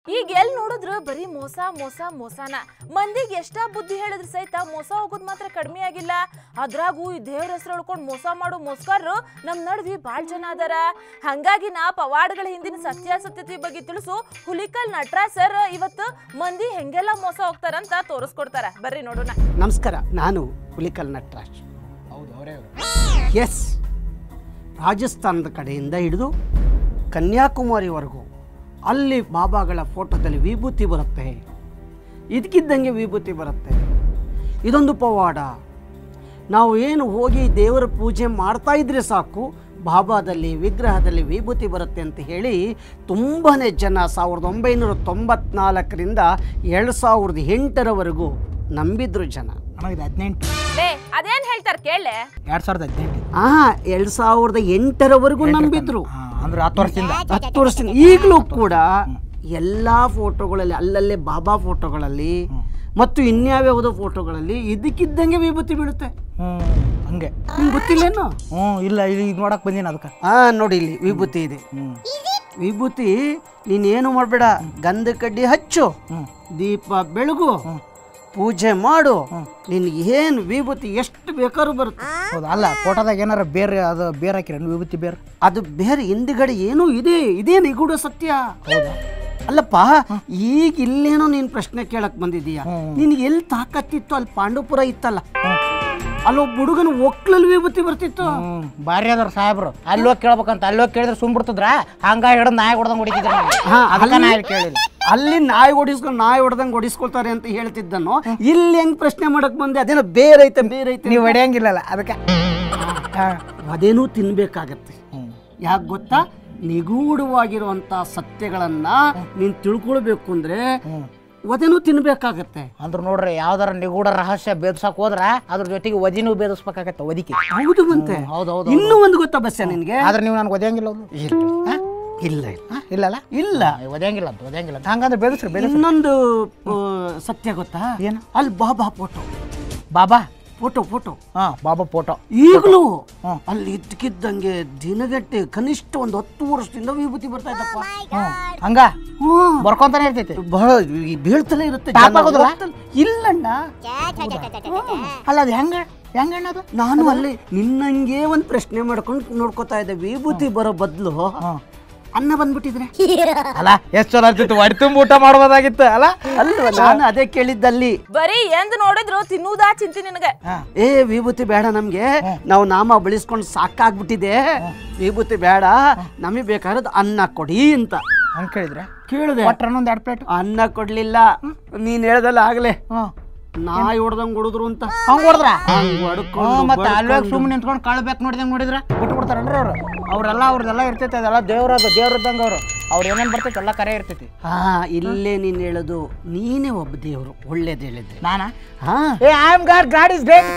ಈಗ ಎಲ್ ನೋಡಿದ್ರು ಬರೀ ಮೋಸ ಮೋಸ ಮೋಸನ ಮಂದಿಗೆ ಎಷ್ಟ ಬುದ್ಧಿ ಹೇಳಿದ್ರು ಸಹಿತ ಮೋಸ ಹೋಗೋದ್ ಮಾತ್ರ ಕಡಿಮೆ ಆಗಿಲ್ಲ ಅದ್ರಾಗೂ ಈ ದೇವ್ರ ಹೆಸರು ಹೇಳ್ಕೊಂಡು ಮೋಸ ಮಾಡೋ ಮೋಸ್ಕರ್ರು ನಮ್ ನಡ್ವಿ ಬಾಳ್ ಜನ ಅದಾರ ಹಂಗಾಗಿ ನಾ ಪವಾಡ್ಗಳ ಹಿಂದಿನ ಸತ್ಯಾಸತ್ಯತೆ ಬಗ್ಗೆ ತಿಳಿಸು ಹುಲಿಕಲ್ ನಟರಾಜ್ ಸರ್ ಇವತ್ತು ಮಂದಿ ಹೆಂಗೆಲ್ಲ ಮೋಸ ಹೋಗ್ತಾರಂತ ತೋರಿಸ್ಕೊಡ್ತಾರ ಬರ್ರಿ ನೋಡೋಣ ನಮಸ್ಕಾರ ನಾನು ಹುಲಿಕಲ್ ನಟರಾಜ್ ಹೌದು ಅವರೇ ಎಸ್ ರಾಜಸ್ಥಾನದ ಕಡೆಯಿಂದ ಹಿಡಿದು ಕನ್ಯಾಕುಮಾರಿವರೆಗೂ ಅಲ್ಲಿ ಬಾಬಾಗಳ ಫೋಟೋದಲ್ಲಿ ವಿಭೂತಿ ಬರುತ್ತೆ ಇದಕ್ಕಿದ್ದಂಗೆ ವಿಭೂತಿ ಬರುತ್ತೆ ಇದೊಂದು ಪವಾಡ ನಾವು ಏನು ಹೋಗಿ ದೇವರ ಪೂಜೆ ಮಾಡ್ತಾ ಇದ್ರೆ ಸಾಕು ಬಾಬಾದಲ್ಲಿ ವಿಗ್ರಹದಲ್ಲಿ ವಿಭೂತಿ ಬರುತ್ತೆ ಅಂತ ಹೇಳಿ ತುಂಬಾ ಜನ ಸಾವಿರದ ಒಂಬೈನೂರ ತೊಂಬತ್ನಾಲ್ಕರಿಂದ ಎರಡು ಸಾವಿರದ ಎಂಟರವರೆಗೂ ನಂಬಿದ್ರು ಜನ ಅಣ್ಣ ಇದು ಹದಿನೆಂಟು ಲೇ ಅದೇನ್ ಹೇಳ್ತಾರ ಕೇಳೆ ಎರಡು ಸಾವಿರದ ಹದಿನೆಂಟು ಆ ಎರಡು ಸಾವಿರದ ಎಂಟರವರೆಗೂ ನಂಬಿದ್ರು ಹಾಂ ಅಂದ್ರೆ ಹತ್ತು ವರ್ಷದಿಂದ ಹತ್ತು ವರ್ಷದಿಂದ ಈಗಲೂ ಕೂಡ ಎಲ್ಲ ಫೋಟೋಗಳಲ್ಲಿ ಅಲ್ಲಲ್ಲೇ ಬಾಬಾ ಫೋಟೋಗಳಲ್ಲಿ ಮತ್ತು ಇನ್ಯಾವ್ಯಾವುದೋ ಫೋಟೋಗಳಲ್ಲಿ ಇದಕ್ಕಿದ್ದಂಗೆ ವಿಭೂತಿ ಬೀಳುತ್ತೆ ಹ್ಞೂ ಹಂಗೆ ನಿಮ್ಗೆ ಗೊತ್ತಿಲ್ಲೇನು ಹ್ಞೂ ಇಲ್ಲ ಈಗ ಈಗ ನೋಡಕ್ಕೆ ಬಂದೀನಿ ಅದಕ್ಕೆ ಹಾ ನೋಡಿ ಇಲ್ಲಿ ವಿಭೂತಿ ಇದೆ ಹ್ಞೂ ವಿಭೂತಿ ನೀನೇನು ಮಾಡಬೇಡ ಗಂಧ ಕಡ್ಡಿ ಹಚ್ಚು ಹ್ಞೂ ದೀಪ ಬೆಳಗು ಪೂಜೆ ಮಾಡು ನಿನ್ಗೆ ಏನು ವಿಭೂತಿ ಎಷ್ಟು ಬೇಕಾದ್ರೂ ಬರುತ್ತೆ ಹೌದು ಅಲ್ಲ ಫೋಟೋದಾಗ ಏನಾರ ಬೇರೆ ಅದು ಬೇರೆ ಹಾಕಿರ ವಿಭೂತಿ ಬೇರೆ ಅದು ಬೇರೆ ಹಿಂದ್ಗಡೆ ಏನೂ ಇದೆ ಇದೇ ನಿಗೂಢ ಸತ್ಯ ಹೌದಾ ಅಲ್ಲಪ್ಪ ಈಗ ಇಲ್ಲೇನೋ ನೀನ್ ಪ್ರಶ್ನೆ ಕೇಳಕ್ ಬಂದಿದೀಯ ನಿನ್ಗೆ ಎಲ್ಲಿ ತಾಕತ್ತಿತ್ತು ಅಲ್ಲಿ ಪಾಂಡುಪುರ ಇತ್ತಲ್ಲ ಅಲ್ಲೊಬ್ಬ ಹುಡುಗನ ಒಕ್ಲಲ್ಲಿ ವಿಭೂತಿ ಬರ್ತಿತ್ತು ಹ್ಞೂ ಭಾರಿ ಅದಾರ ಸಾಹೇಬ್ರು ಅಲ್ಲಿ ಹೋಗಿ ಕೇಳ್ಬೇಕಂತ ಅಲ್ಲಿ ಹೋಗಿ ಕೇಳಿದ್ರೆ ಸುಮ್ ಬಿಡ್ತಿದ್ರ ಹಂಗಾಗಿ ಹಿಡಿದು ನಾಯಿ ಹೊಡೆದಂಗೆ ಹೊಡಿತಿದ್ರು ಹಾ, ಅದಕ್ಕೆ ಅಲ್ಲಿ- ನಾಯಿ ಕೇಳಿಲ್ಲ ಅಲ್ಲಿ ನಾಯಿ ಓಡಿಸ್ಕೊಂಡು ನಾಯಿ ಹೊಡೆದಂಗೆ ಓಡಿಸ್ಕೊಳ್ತಾರೆ ಅಂತ ಹೇಳ್ತಿದ್ದನು ಇಲ್ಲಿ ಹೆಂಗ್ ಪ್ರಶ್ನೆ ಮಾಡಕ್ ಬಂದೆ ಅದೇನೋ ಬೇರೆ ಐತೆ ಬೇರೆ ಐತೆ ನೀವು ಹೊಡೆಯಂಗಿಲ್ಲಲ್ಲ ಅದಕ್ಕೆ ಹಾಂ ಅದೇನೂ ತಿನ್ಬೇಕಾಗತ್ತೆ ಹ್ಞೂ ಯಾಕೆ ಗೊತ್ತಾ ನಿಗೂಢವಾಗಿರುವಂತ ಸತ್ಯಗಳನ್ನ ನೀನ್ ತಿಳ್ಕೊಳ್ಬೇಕು ಅಂದ್ರೆ ಹ್ಞೂ ಅದೇನೂ ತಿನ್ಬೇಕಾಗತ್ತೆ ಅಂದ್ರೆ ನೋಡ್ರಿ ಯಾವ್ದಾರ ನಿಗೂಢ ರಹಸ್ಯ ಬೇದ್ಸಕ್ ಹೋದ್ರ ಅದ್ರ ಜೊತೆಗೆ ವದಿನೂ ಬೇದಿಸ್ಬೇಕಾಗತ್ತೆ ವದಿಕೆ ಹೌದು ಬಂತೆ ಹೌದು ಹೌದು ಇನ್ನೂ ಒಂದು ಗೊತ್ತಾ ಬಸ್ಸ ನಿನ್ಗೆ ಆದ್ರೆ ನೀವು ನನಗೆ ಒದೆಯಂಗಿಲ್ಲ ಅದು ಇಲ್ಲ ಇಲ್ಲ ಇಲ್ಲ ಹಾಂ ಇಲ್ಲಲ್ಲ ಇಲ್ಲ ಒದೆಯಂಗಿಲ್ಲ ಅಂತ ಒದೆಯಂಗಿಲ್ಲ ಅಂತ ಹಂಗಂದ್ರೆ ಬೇದಿಸ್ರಿ ಬೇದಿಸ್ರಿ ಇನ್ನೊಂದು ಆ, ಸತ್ಯ ಗೊತ್ತಾ ಏನು? ಅಲ್ಲಿ ಬಾಬಾ ಫೋಟೋ ಬಾಬಾ ಫೋಟೋ ಫೋಟೋ ಹಾಂ ಬಾಬಾ ಫೋಟೋ ಈಗಲೂ ಹ್ಮ್. ಅಲ್ಲಿ ಇದ್ದಕ್ಕಿದ್ದಂಗೆ ದಿನಗಟ್ಟೆ ಕನಿಷ್ಠ ಒಂದು ಹತ್ತು ವರ್ಷದಿಂದ ವಿಭೂತಿ ಬರ್ತಾ ಇದ್ದಪ್ಪ ಹ್ಞೂ ಹಂಗ ಹ್ಮ್. ಬರ್ಕೊಂತಾನೆ ಇರ್ತೈತಿ ಬಹಳ ಈ ಬೀಳ್ತಲೇ ಇರುತ್ತೆ ಟಾಪ್ ಜನ ಆಗೋದಿಲ್ಲ? ಹೋಗ್ತಲೇ- ಇಲ್ಲಣ್ಣ ಅಲ್ಲ ಅದು ಹೆಂಗ ಹೆಂಗಣ್ಣ ಅದು ನಾನು ಅಲ್ಲಿ ನಿನ್ನಂಗೆ ಒಂದು ಪ್ರಶ್ನೆ ಮಾಡ್ಕೊಂಡು ನೋಡ್ಕೋತಾ ಇದ್ದೆ ವಿಭೂತಿ ಬರೋ ಬದಲು ಅನ್ನ ಬಂದ್ಬಿಟ್ಟಿದ್ರೆ ಅಲ್ಲ ಎಷ್ಟು ಚಲೋ ಆಗ್ತಿತ್ತು ಹೊಟ್ಟೆ ತುಂಬ ಊಟ ಮಾಡ್ಬೋದಾಗಿತ್ತು ಅಲ್ಲ ಅಲ್ವಾ ನಾನು ಅದೇ ಕೇಳಿದ್ದಲ್ಲಿ ಬರೀ ಎಂದ್ ನೋಡಿದ್ರು ತಿನ್ನುವುದಾ ಚಿಂತೆ ನಿನಗ ಹಾಂ ಏ ವಿಭೂತಿ ಬೇಡ ನಮ್ಗೆ ನಾವು ನಾಮ ಬಳಸ್ಕೊಂಡು ಸಾಕಾಗ್ಬಿಟ್ಟಿದೆ ವಿಭೂತಿ ಬೇಡ ನಮಗೆ ಬೇಕಾದ್ರೆ ಅನ್ನ ಕೊಡಿ ಅಂತ ಹಂಗೆ ಕೇಳಿದ್ರೆ ಕೇಳಿದೆ ಒಟ್ರನ್ನ ಒಂದು ಎರಡು ಪ್ಲೇಟ್ ಅನ್ನ ಕೊಡ್ಲಿಲ್ಲ ನೀನ್ ಹೇಳ್ದಲ್ಲ ಆಗ್ಲೇ ಹಾಂ ನಾಯಿ ಹೊಡ್ದಂಗ್ ಹೊಡೆದ್ರು ಅಂತ ಹಂಗೆ ಹೊಡೆದ್ರ ಹಂಗ್ ಹ್ಞೂ ಹೊಡ್ಕೊಂಡು ಮತ್ತೆ ಅಲ್ವಾಗ ಸುಮ್ಮನೆ ನಿಂತ್ಕೊಂಡು ಕಳ್ಬೇಕು ನೋಡಿದಂಗೆ ನೋಡಿದ್ರ ಬಿಟ್ಟು ಬಿಡ್ತಾರನ್ರಿ ಅವ್ರು ಅವರೆಲ್ಲ ಅವ್ರದ್ದೆಲ್ಲ ಇರ್ತೈತೆ ಅದೆಲ್ಲ ದೇವ್ರದು ದೇವ್ರದ್ದಂಗೆ ಅವರು ಅವ್ರು ಏನೇನು ಬರ್ತೈತೆ ಎಲ್ಲ ಕರೆ ಇರ್ತೈತಿ ಹಾ ಇಲ್ಲೇ ನೀನ್ ಹೇಳೋದು ನೀನೇ ಒಬ್ಬ ದೇವ್ರು ಒಳ್ಳೇದ್ ಹೇಳಿದ್ದೆ ನಾನಾ ಹಾ ಏ I am God God is great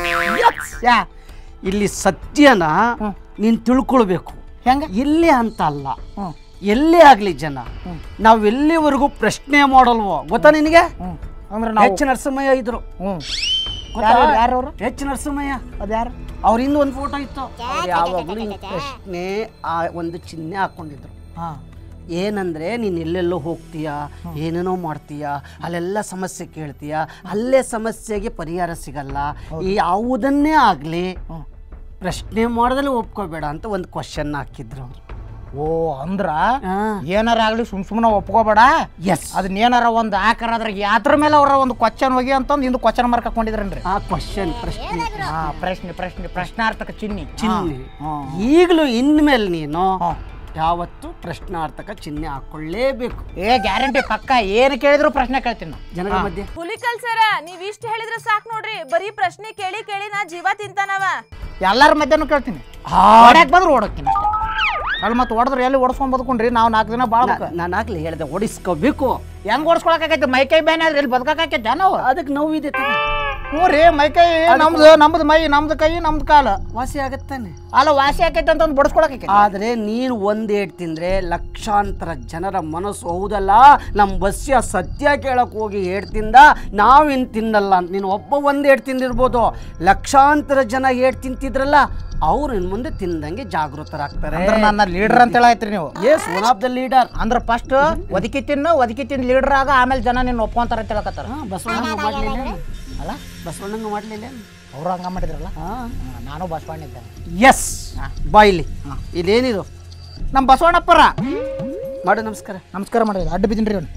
yeah ಇಲ್ಲಿ ಸತ್ಯನ ನೀನ್ ತಿಳ್ಕೊಳ್ಬೇಕು ಹೆಂಗ ಇಲ್ಲೇ ಅಂತ ಅಲ್ಲ ಹ್ಞೂ ಎಲ್ಲೇ ಆಗ್ಲಿ ಜನ ನಾವ್ ಎಲ್ಲಿವರೆಗೂ ಪ್ರಶ್ನೆ ಮಾಡಲ್ವೋ ಗೊತ್ತಾ ನಿನಗೆ ಹ್ಞೂ ಅಂದ್ರೆ ನಾವು ಎಚ್ ನರಸಿಂಹಯ್ಯ ಇದ್ರು ಹ್ಞೂ ಗೊತ್ತಾ? ಯಾರು ಯಾರು ಅವರು ಎಚ್ ನರಸಿಂಹಯ್ಯ ಅದು ಯಾರು ಅವ್ರ ಹಿಂದೆ ಒಂದು ಫೋಟೋ ಇತ್ತು ಅವ್ರು ಯಾವಾಗಲೂ ಈ ಪ್ರಶ್ನೆ ಆ ಒಂದು ಚಿಹ್ನೆ ಹಾಕೊಂಡಿದ್ರು ಹಾಂ ಏನಂದ್ರೆ ನೀನು ಎಲ್ಲೆಲ್ಲೋ ಹೋಗ್ತೀಯಾ ಏನೇನೋ ಮಾಡ್ತೀಯಾ ಅಲ್ಲೆಲ್ಲ ಸಮಸ್ಯೆ ಕೇಳ್ತೀಯಾ ಅಲ್ಲೇ ಸಮಸ್ಯೆಗೆ ಪರಿಹಾರ ಸಿಗಲ್ಲ ಈ ಯಾವುದನ್ನೇ ಆಗಲಿ ಪ್ರಶ್ನೆ ಮಾಡೋದ್ರಲ್ಲಿ ಒಪ್ಕೋಬೇಡ ಅಂತ ಒಂದು ಕ್ವಶನ್ ಹಾಕಿದ್ರು ಅವ್ರು ಓ ಅಂದ್ರ ಹಾ. ಏನಾರ ಆಗ್ಲಿ ಸುಮ್ ಸುಮ್ಮನೆ ಒಪ್ಕೋಬೇಡ ಎಸ್ ಅದನ್ನ ಏನಾರ ಒಂದು ಆಕಾರ ಅದ್ರಾಗ ಯಾತ್ರ ಮೇಲೆ ಅವರ ಒಂದು ಕ್ವಶನ್ ಹೋಗಿ ಅಂತಂದು ಇಂದು ಕ್ವಶನ್ ಮಾರ್ಕ್ ಹಾಕೊಂಡಿದ್ರನ್ರಿ ಆ ಕ್ವಶನ್ ಪ್ರಶ್ನೆ ಹಾ ಪ್ರಶ್ನೆ ಪ್ರಶ್ನೆ ಪ್ರಶ್ನಾರ್ಥಕ ಚಿಹ್ನೆ ಚಿಹ್ನೆ ಹಾ. ಈಗಲೂ ಇನ್ಮೇಲೆ ನೀನು ಹಾ. ಯಾವತ್ತು ಪ್ರಶ್ನಾರ್ಥಕ ಚಿಹ್ನೆ ಹಾಕೊಳ್ಳೇಬೇಕು ಏ ಗ್ಯಾರಂಟಿ ಪಕ್ಕ ಏನು ಕೇಳಿದ್ರು ಪ್ರಶ್ನೆ ಕೇಳ್ತೀನಿ ನಾ. ಜನಗಳ ಮಧ್ಯೆ ಹುಲಿಕಲ್ ಸರ ನೀವ್ ಇಷ್ಟ ಹೇಳಿದ್ರೆ ಸಾಕ್ ನೋಡ್ರಿ ಬರೀ ಪ್ರಶ್ನೆ ಕೇಳಿ ಕೇಳಿ ನಾ ಜೀವ ತಿಂತಾನವ ಎಲ್ಲಾರ ಮಧ್ಯನೂ ಕೇಳ್ತೀನಿ ಆ, ಓಡಾಕ್ ಬಂದ್ರೆ ಓಡೋಕ್ತೀನಿ ಅಷ್ಟೇ ಅಲ್ಲಿ ಮತ್ತೆ ಹೊಡೆದ್ರೆ ಎಲ್ಲಿ ಓಡಿಸ್ಕೊಂಡ್ ಬದುಕೊಂಡ್ರಿ ನಾವು ನಾಲ್ಕು ದಿನ ಭಾಳ ನಾ- ನಾನಾಗ್ಲೇ ಹೇಳಿದೆ ಓಡಿಸ್ಕೋಬೇಕು ಹೆಂಗ್ ಓಡಿಸ್ಕೊಳಕಾಕೈತಿ ಮೈ ಕೈ ಬ್ಯಾನ್ ಆದ್ರೆ ಇಲ್ಲಿ ಬದುಕಾಕೈತೆ ನಾವು ಅದಕ್ಕೆ ನೋವಿದೆ ತಾನೆ ಹ್ಞೂ ರೀ ಮೈ ಕೈ ನಮ್ದು ನಮ್ದು ಮೈ ನಮ್ದು ಕೈ ನಮ್ದು ಕಾಲು ವಾಸಿ ಆಗತ್ತಾನೆ ಅಲ್ಲ ವಾಸಿ ಆಕೈತೆ ಅಂತ ಒಂದು ಬಡಿಸ್ಕೊಳಕ್ಕೆ ಆದರೆ ನೀನು ಒಂದು ಏಟ್ ತಿಂದರೆ ಲಕ್ಷಾಂತರ ಜನರ ಮನಸ್ಸು ಹೌದಲ್ಲ ನಮ್ಮ ಬಸ್ಯ ಸತ್ಯ ಕೇಳಕ್ಕೆ ಹೋಗಿ ಏಟ್ ತಿಂದ ನಾವಿನ್ ತಿನ್ನಲ್ಲ ಅಂತ ನೀನು ಒಬ್ಬ ಒಂದು ಏಟ್ ತಿಂದಿರ್ಬೋದು ಲಕ್ಷಾಂತರ ಜನ ಏಟ್ ತಿಂತಿದ್ರಲ್ಲ ಅವ್ರು ಇನ್ನು ಮುಂದೆ ತಿಂದಂಗೆ ಜಾಗೃತರಾಗ್ತಾರೆ ಅಂದ್ರೆ ನನ್ನ ಲೀಡರ್ ಅಂತ ಹೇಳಾಯ್ತ್ರಿ ನೀವು yes one of the leader ಅಂದ್ರೆ ಫಸ್ಟ್ ಒದಕಿ ತಿನ್ನು ಒದಕಿ ತಿಂದು ಲೀಡರ್ ಆಗ ಆಮೇಲೆ ಜನ ನಿನ್ನ ಒಪ್ಕೊಂತಾರ ಅಂತ ಹೇಳಕತ್ತಾರ ಹಾಂ ಬಸವಣ್ಣಂಗೆ ಮಾಡಲಿಲ್ಲ ಅಲ್ಲ ಬಸವಣ್ಣಂಗೆ ಮಾಡಲಿಲ್ಲ ಅವರು ಹಂಗ ಮಾಡಿದ್ರಲ್ಲ ಹಾಂ ಹಾ, ನಾನು ಬಸವಣ್ಣ ಇದ್ದೆ ಎಸ್ ಬಾ ಇಲ್ಲಿ ಇಲ್ಲೇನಿದು ನಮ್ಮ ಬಸವಣ್ಣಪ್ಪರ ಮಾಡು ನಮಸ್ಕಾರ ನಮಸ್ಕಾರ ಮಾಡಿದ್ರಿ ಅಡ್ಡ ಬಿದ್ದೀನಿ ರೀ ಅವ್ನು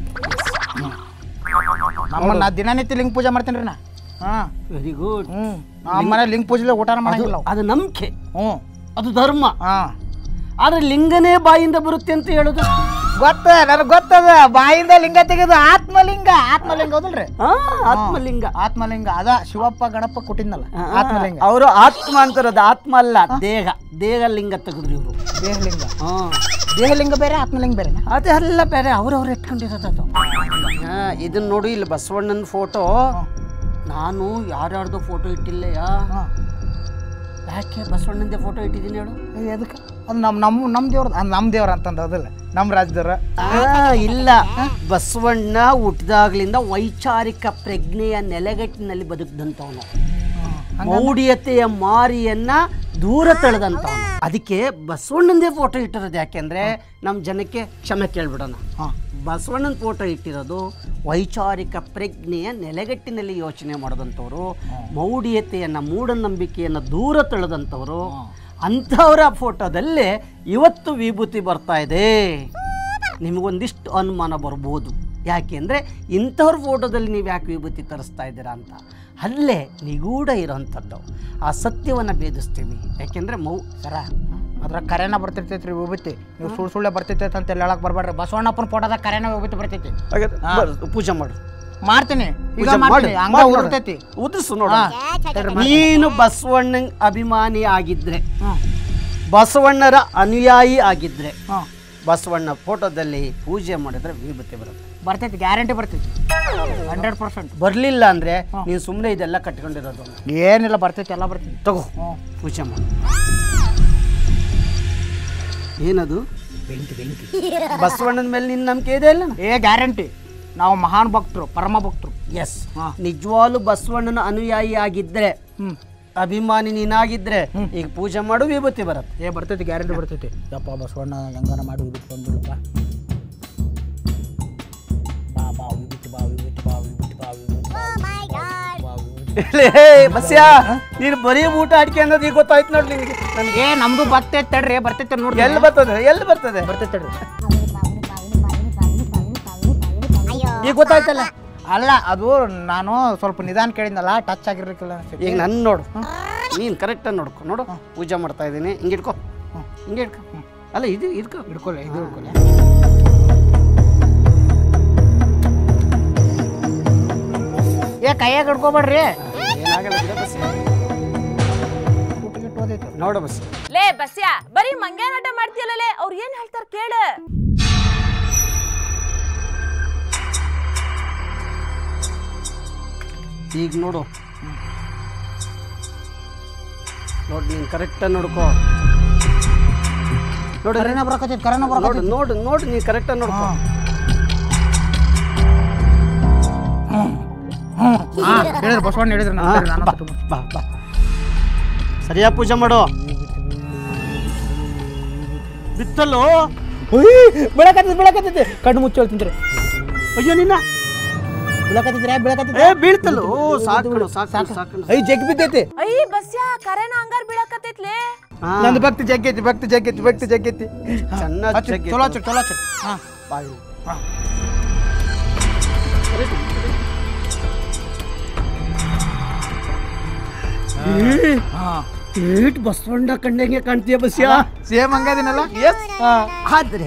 ನಮ್ಮ ನಾ ದಿನನಿತ್ಯ ಲಿಂಗ ಪೂಜೆ ಮಾಡ್ತೀನಿ ರೀ ನಾ ಹಾಂ ವೆರಿ ಗುಡ್ ಹ್ಞೂ ನಮ್ಮ ಮನೆ ಲಿಂಗ ಪೂಜೆ ಊಟನ ಮಾಡಂಗಿಲ್ಲ ನಾವು. ಅದು ನಂಬಿಕೆ ಹ್ಞೂ ಅದು ಧರ್ಮ ಹಾಂ ಆದ್ರೆ ಲಿಂಗನೇ ಬಾಯಿಂದ ಬರುತ್ತೆ ಅಂತ ಹೇಳುದು ಗೊತ್ತ ನನಗೆ ಗೊತ್ತದ ಬಾಯಿಂದ ಲಿಂಗ ತೆಗೆದು ಆತ್ಮಲಿಂಗ ಆತ್ಮಲಿಂಗ ಹೌದಲ್ರಿ ಆ, ಆತ್ಮಲಿಂಗ ಆತ್ಮಲಿಂಗ ಅದ ಶಿವಪ್ಪ ಗಣಪ ಕೊಟ್ಟಿದ್ನಲ್ಲ ಆತ್ಮಲಿಂಗ ಅವರು ಆತ್ಮ ಅಂತಾರದು ಆತ್ಮ ಅಲ್ಲ ದೇಹ ದೇಹ ಲಿಂಗ ತೆಗೆದ್ರು ಇವರು ದೇಹಲಿಂಗ ಹಾ ದೇಹಲಿಂಗ ಬೇರೆ ಆತ್ಮಲಿಂಗ ಬೇರೆ ಅದೆಲ್ಲ ಬೇರೆ ಅವ್ರವ್ರು ಇಟ್ಕೊಂಡಿರೋದು ಅದು ಹಾ, ಇದನ್ನ ನೋಡಿ ಇಲ್ಲಿ ಬಸವಣ್ಣನ ಫೋಟೋ ನಾನು ಯಾರ್ಯಾರ್ದು ಫೋಟೋ ಇಟ್ಟಿಲ್ಲಯ್ಯ ಯಾಕೆ ಬಸವಣ್ಣಂದೇ ಫೋಟೋ ಇಟ್ಟಿದ್ದೀನಿ ಹೇಳು ಎದಕ್ಕೆ ಅದು ನಮ್ಮ ನಮ್ಮ ನಮ್ಮ ದೇವ್ರ ನಮ್ಮ ದೇವ್ರ ಅಂತಂದ ಹೌದಲ್ಲ ನಮ್ಮ ರಾಜ್ಯದವ್ರ ಆ, ಇಲ್ಲ ಬಸವಣ್ಣ ಹುಟ್ಟಿದಾಗ್ಲಿಂದ ವೈಚಾರಿಕ ಪ್ರಜ್ಞೆಯ ನೆಲೆಗಟ್ಟಿನಲ್ಲಿ ಬದುಕಿದಂಥವನು ಮೌಢ್ಯತೆಯ ಮಾರಿಯನ್ನ ದೂರ ತಳೆದಂಥವನು ಅದಕ್ಕೆ ಬಸವಣ್ಣಂದೇ ಫೋಟೋ ಇಟ್ಟಿರೋದು ಯಾಕೆಂದ್ರೆ ನಮ್ಮ ಜನಕ್ಕೆ ಕ್ಷಮೆ ಕೇಳ್ಬಿಡೋಣ ಹಾಂ ಬಸವಣ್ಣನ ಫೋಟೋ ಇಟ್ಟಿರೋದು ವೈಚಾರಿಕ ಪ್ರಜ್ಞೆಯ ನೆಲೆಗಟ್ಟಿನಲ್ಲಿ ಯೋಚನೆ ಮಾಡಿದಂಥವ್ರು ಮೌಢ್ಯತೆಯನ್ನು ಮೂಢನಂಬಿಕೆಯನ್ನು ದೂರ ತಳೆದಂಥವ್ರು ಅಂಥವರ ಫೋಟೋದಲ್ಲೇ ಇವತ್ತು ವಿಭೂತಿ ಬರ್ತಾ ಇದೆ ನಿಮಗೊಂದಿಷ್ಟು ಅನುಮಾನ ಬರ್ಬೋದು ಯಾಕೆಂದರೆ ಇಂಥವ್ರ ಫೋಟೋದಲ್ಲಿ ನೀವು ಯಾಕೆ ವಿಭೂತಿ ತರಿಸ್ತಾ ಇದ್ದೀರಾ ಅಂತ ಅಲ್ಲೇ ನಿಗೂಢ ಇರೋವಂಥದ್ದು ಆ ಸತ್ಯವನ್ನು ಭೇದಿಸ್ತೀವಿ ಯಾಕೆಂದರೆ ಮೌ ಸರ ಅದ್ರ ಕರೆನ ಬರ್ತಿರ್ತೈತಿ ರೀ ವಿಭೂತಿ ನೀವು ಸುಳ್ಳು ಸುಳ್ಳೆ ಬರ್ತೈತೈತೆ ಅಂತ ಹೇಳಕ್ ಬರ್ಬೇಡ್ರಿ ಬಸವಣ್ಣಪ್ಪನ ಫೋಟೋದಾಗ ಕರೆನ ವಿಭೂತಿ ಬರ್ತೈತಿ ಪೂಜೆ ಮಾಡು ಮಾಡ್ತೀನಿ ಈಗ ಪೂಜೆ ಮಾಡ್ತೀನಿ ಮಾಡು, ಹಂಗ ಮಾಡು ನೋಡು. ಉರ್ತೈತಿ ಉದುರ್ಸು ನೋಡು ನೀನು ಬಸವಣ್ಣ ಅಭಿಮಾನಿ ಆಗಿದ್ರೆ ಹ್ಞೂ ಬಸವಣ್ಣರ ಅನುಯಾಯಿ ಆಗಿದ್ರೆ ಹ್ಞೂ ಬಸವಣ್ಣ ಫೋಟೋದಲ್ಲಿ ಪೂಜೆ ಮಾಡಿದ್ರೆ ವಿಭೂತಿ ಬರುತ್ತೆ ಬರ್ತೈತಿ ಗ್ಯಾರಂಟಿ ಬರ್ತೈತಿ ಹಂಡ್ರೆಡ್ ಪರ್ಸೆಂಟ್ ಬರಲಿಲ್ಲ ಅಂದ್ರೆ ನೀನು ಸುಮ್ಮನೆ ಇದೆಲ್ಲ ಕಟ್ಕೊಂಡಿರೋದು ಏನಿಲ್ಲ ಬರ್ತೈತಿ ಎಲ್ಲ ಬರ್ತೈತಿ ತಗೋ ಹ್ಞೂ ಪೂಜೆ ಮಾಡು ಏನದು ಬೆಂಕಿ ಬೆಂಕಿ ಬಸವಣ್ಣನ ಮೇಲೆ ನಿನ್ನ ನಂಬಿಕೆ ಇದೆ ಇಲ್ಲ ಏ ಗ್ಯಾರಂಟಿ ನಾವು ಮಹಾನ್ ಭಕ್ತರು ಪರಮ ಭಕ್ತರು ಎಸ್ ಹಾ. ನಿಜವಾಗ್ಲೂ ಬಸವಣ್ಣನ ಅನುಯಾಯಿ ಆಗಿದ್ರೆ ಹ್ಞೂ ಅಭಿಮಾನಿ ನೀನಾಗಿದ್ರೆ ಈಗ ಪೂಜೆ ಮಾಡು ವಿಭೂತಿ ಬರುತ್ತೆ ಏ ಬರ್ತೈತಿ ಗ್ಯಾರಂಟಿ ಬರ್ತೈತಿ ಯಪ್ಪ ಬಸವಣ್ಣ ಹೆಂಗಾರ ಮಾಡಿ ವಿಭೂತಿ ಬಂದ್ಬಿಡಪ್ಪ ಬಾ ಬಾ ವಿಭೂತಿ ಬಾ ವಿಭೂತಿ ಬಾ ವಿಭೂತಿ ಬಾ ವಿಭೂತಿ ಬಾ ವಿಭೂತಿ ಬಾ ವಿಭೂತಿ ಲೇ, ಬಸ್ಯಾ ನೀನು ಬರೀ ಊಟ ಅಡಿಕೆ ಅನ್ನೋದು ಈಗ ಗೊತ್ತಾಯ್ತು ನೋಡಿ ನಿನಗೆ ನನಗೆ ನಮ್ದು ಬರ್ತೈತೆ ತಡ್ರಿ ಬರ್ತೈತೆ ನೋಡಿ ಎಲ್ಲಿ ಬರ್ತದೆ ಎಲ್ಲಿ ಬರ್ತದೆ ಬರ್ತೈತೆ ತಡ್ರಿ ಈಗ ಗೊತ್ತಾಯ್ತಲ್ಲ ಅಲ್ಲ ಅದು ನಾನು ಸ್ವಲ್ಪ ನಿಧಾನ ಕೇಳಿದ್ನಲ್ಲ ಟಚ್ ಆಗಿರ್ಲಿಕ್ಕಿಲ್ಲ ಅನ್ಸುತ್ತೆ. ಈಗ ನನ್ನ ನೋಡು ನೀನು ಕರೆಕ್ಟಾಗಿ ನೋಡ್ಕೊ ನೋಡು ಪೂಜೆ ಮಾಡ್ತಾ ಇದ್ದೀನಿ ಹಿಂಗೆ ಇಟ್ಕೊ ಹಿಂಗೆ ಇಟ್ಕೊ ಅಲ್ಲ ಇದು ಇಟ್ಕೊ ಹಿಡ್ಕೊಲ್ಲ ಇದು ಹಿಡ್ಕೊಲ್ಲ ಏ ಕೈಯಾಗ ಹಿಡ್ಕೊಬೇಡ್ರಿ ಏನಾಗಲ್ಲ ಬಿಡು ಬಸ್ಸು. ಊಟ ಗಿಟ್ಟು ಓದೈತೆ ನೋಡು ಬಸ್ ಲೇ ಬಸ್ಯಾ ಬರೀ ಮಂಗ್ಯಾನಾಟ ಮಾಡ್ತೀಯಲ್ಲೇ ಅವ್ರು ಏನ್ ಹೇಳ್ತಾರ ಕೇಳ ಈಗ ನೋಡು ನೋಡು ನೀನು ಕರೆಕ್ಟಾಗಿ ನೋಡ್ಕೊ ನೋಡು ಕರೆನ ಬರಕತ್ತೈತಿ ಕರೆನ ನೋಡು ಬರಕತ್ತೈತಿ ನೋಡು ನೋಡು ನೀನು ಕರೆಕ್ಟಾಗಿ ನೋಡ್ಕೊ ಹಾ ಹೇಳಿದ್ರು ಬಸವಣ್ಣ ಹೇಳಿದ್ರು ಹಾ, ನಾನು ನಾನು ಬಾ, ತಗೊಂಡು ಬಾ ಬಾ ಸರಿಯಾಗಿ ಪೂಜೆ ಮಾಡು ಬಿತ್ತಲ್ಲೋ ಬೆಳಕತ್ತೈತಿ ಬೆಳಕತ್ತೈತಿ ಕಣ್ಣು ಮುಚ್ಚಿ ಹೇಳ್ತೀನಿ ಅಯ್ಯೋ ನಿನ್ನ ಬೆಳಕತ್ತಿದ್ರೆ ಬೆಳಕತ್ತಿದ್ರೆ ಏ ಬೀಳ್ತಲ್ಲೋ ಸಾಕು ಕಣೋ, ಸಾಕು ಸಾಕು ಐ ಜಗ್ ಬಿದ್ದೈತಿ ಅಯ್ಯ ಬಸ್ಯಾ ಕರೆನ ಹಂಗಾರ್ ಬೀಳಕತ್ತೈತ್ಲೇ ಹಾ, ನಂದು ಭಕ್ತಿ ಜಗ್ಗೈತಿ ಭಕ್ತಿ ಜಗ್ಗೈತಿ ಭಕ್ತಿ ಜಗ್ಗೈತಿ ಚೆನ್ನಾಗ್ ಹಚ್ಚು, ಜಗ್ಗೈತೆ. ಚಲೋ ಹಚ್ಚು ಚಲೋ ಹಚ್ಚು ಹಾ ಬಾಯಿ. ಹಾ ಏ, ಹಾ ಏಟ್ ಬಸವಣ್ಣ ಕಂಡಂಗೆ ಕಾಣ್ತೀಯ ಬಸ್ಯಾ ಸೇಮ್ ಹಂಗದಿನಲ್ಲ ಎಸ್ ಆದ್ರೆ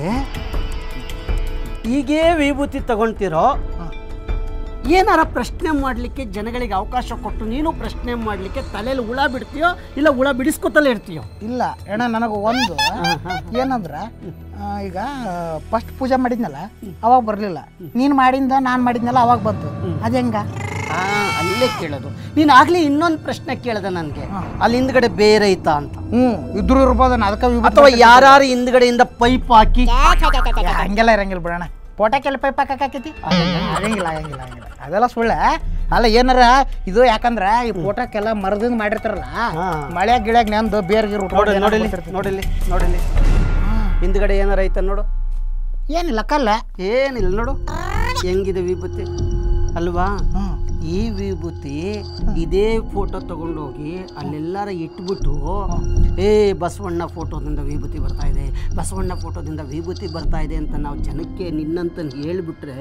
ಹೀಗೇ ವಿಭೂತಿ ತಗೊಂತಿರೋ ಏನಾರ ಪ್ರಶ್ನೆ ಮಾಡಲಿಕ್ಕೆ ಜನಗಳಿಗೆ ಅವಕಾಶ ಕೊಟ್ಟು ನೀನು ಪ್ರಶ್ನೆ ಮಾಡಲಿಕ್ಕೆ ತಲೆಯಲ್ಲಿ ಹುಳ ಬಿಡ್ತೀಯೋ ಇಲ್ಲ ಹುಳ ಬಿಡಿಸ್ಕೊತಲೇ ಇರ್ತೀಯೋ ಇಲ್ಲ ಅಣ್ಣ ನನಗೆ ಒಂದು ಏನಂದ್ರ ಆ, ಈಗ ಫಸ್ಟ್ ಪೂಜೆ ಮಾಡಿದ್ನಲ್ಲ ಅವಾಗ ಬರಲಿಲ್ಲ ನೀನು ಮಾಡಿಂದ ನಾನು ಮಾಡಿದ್ನಲ್ಲ ಅವಾಗ ಬಂತು ಅದು ಹೆಂಗ ಆ, ಅಲ್ಲೇ ಕೇಳೋದು ನೀನು ಆಗ್ಲೇ ಇನ್ನೊಂದು ಪ್ರಶ್ನೆ ಕೇಳ್ದೆ ನನಗೆ ಅಲ್ಲಿ ಹಿಂದ್ಗಡೆ ಬೇರೆ ಐತಾ ಅಂತ ಹ್ಞೂ ಇದ್ರು ಇರ್ಬೋದು ಅದಕ್ಕೆ ಅಥವಾ ಯಾರು ಹಿಂದ್ಗಡೆಯಿಂದ ಪೈಪ್ ಹಾಕಿ ಹಂಗೆಲ್ಲ ಇರಂಗಿಲ್ಲ ಬಿಡೋಣ ಪೋಟಕ್ಕೆಲ್ಲ ಪೈಪ್ ಹಾಕಿ ಆಗಂಗಿಲ್ಲ ಆಗಂಗಿಲ್ಲ ಆಗಂಗಿಲ್ಲ ಅದೆಲ್ಲ ಸುಳ್ಳೆ ಅಲ್ಲ ಏನಾರ ಇದು ಯಾಕಂದ್ರ ಈ ಪೋಟಕ್ಕೆಲ್ಲ ಮರದಿಂದ ಮಾಡಿರ್ತಾರಲ್ಲ ಹಾ. ಮಳೆ ಗಿಳ್ಯಾಗ ನೆಂದು ಬೇರ್ ಗಿರ್ ನೋಡಿ ನೋಡಿಲಿ ನೋಡಿಲಿ ನೋಡಿಲಿ ಹಿಂದ್ಗಡೆ ಏನಾರ ಐತ ನೋಡು ಏನಿಲ್ಲ ಕಲ್ಲ ಏನಿಲ್ಲ ನೋಡು ಹೆಂಗಿದೆ ವಿಭೂತಿ ಅಲ್ವಾ ಹ್ಮ್ ಈ ವಿಭೂತಿ ಇದೇ ಫೋಟೋ ತಗೊಂಡೋಗಿ ಅಲ್ಲೆಲ್ಲಾರ ಇಟ್ಬಿಟ್ಟು ಏ ಬಸವಣ್ಣ ಫೋಟೋದಿಂದ ವಿಭೂತಿ ಬರ್ತಾ ಇದೆ ಬಸವಣ್ಣ ಫೋಟೋದಿಂದ ವಿಭೂತಿ ಬರ್ತಾ ಇದೆ ಅಂತ ನಾವು ಜನಕ್ಕೆ ನಿನ್ನಂತ ಹೇಳ್ಬಿಟ್ರೆ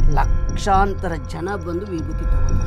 ಲಕ್ಷಾಂತರ ಜನ ಬಂದು ವಿಭೂತಿ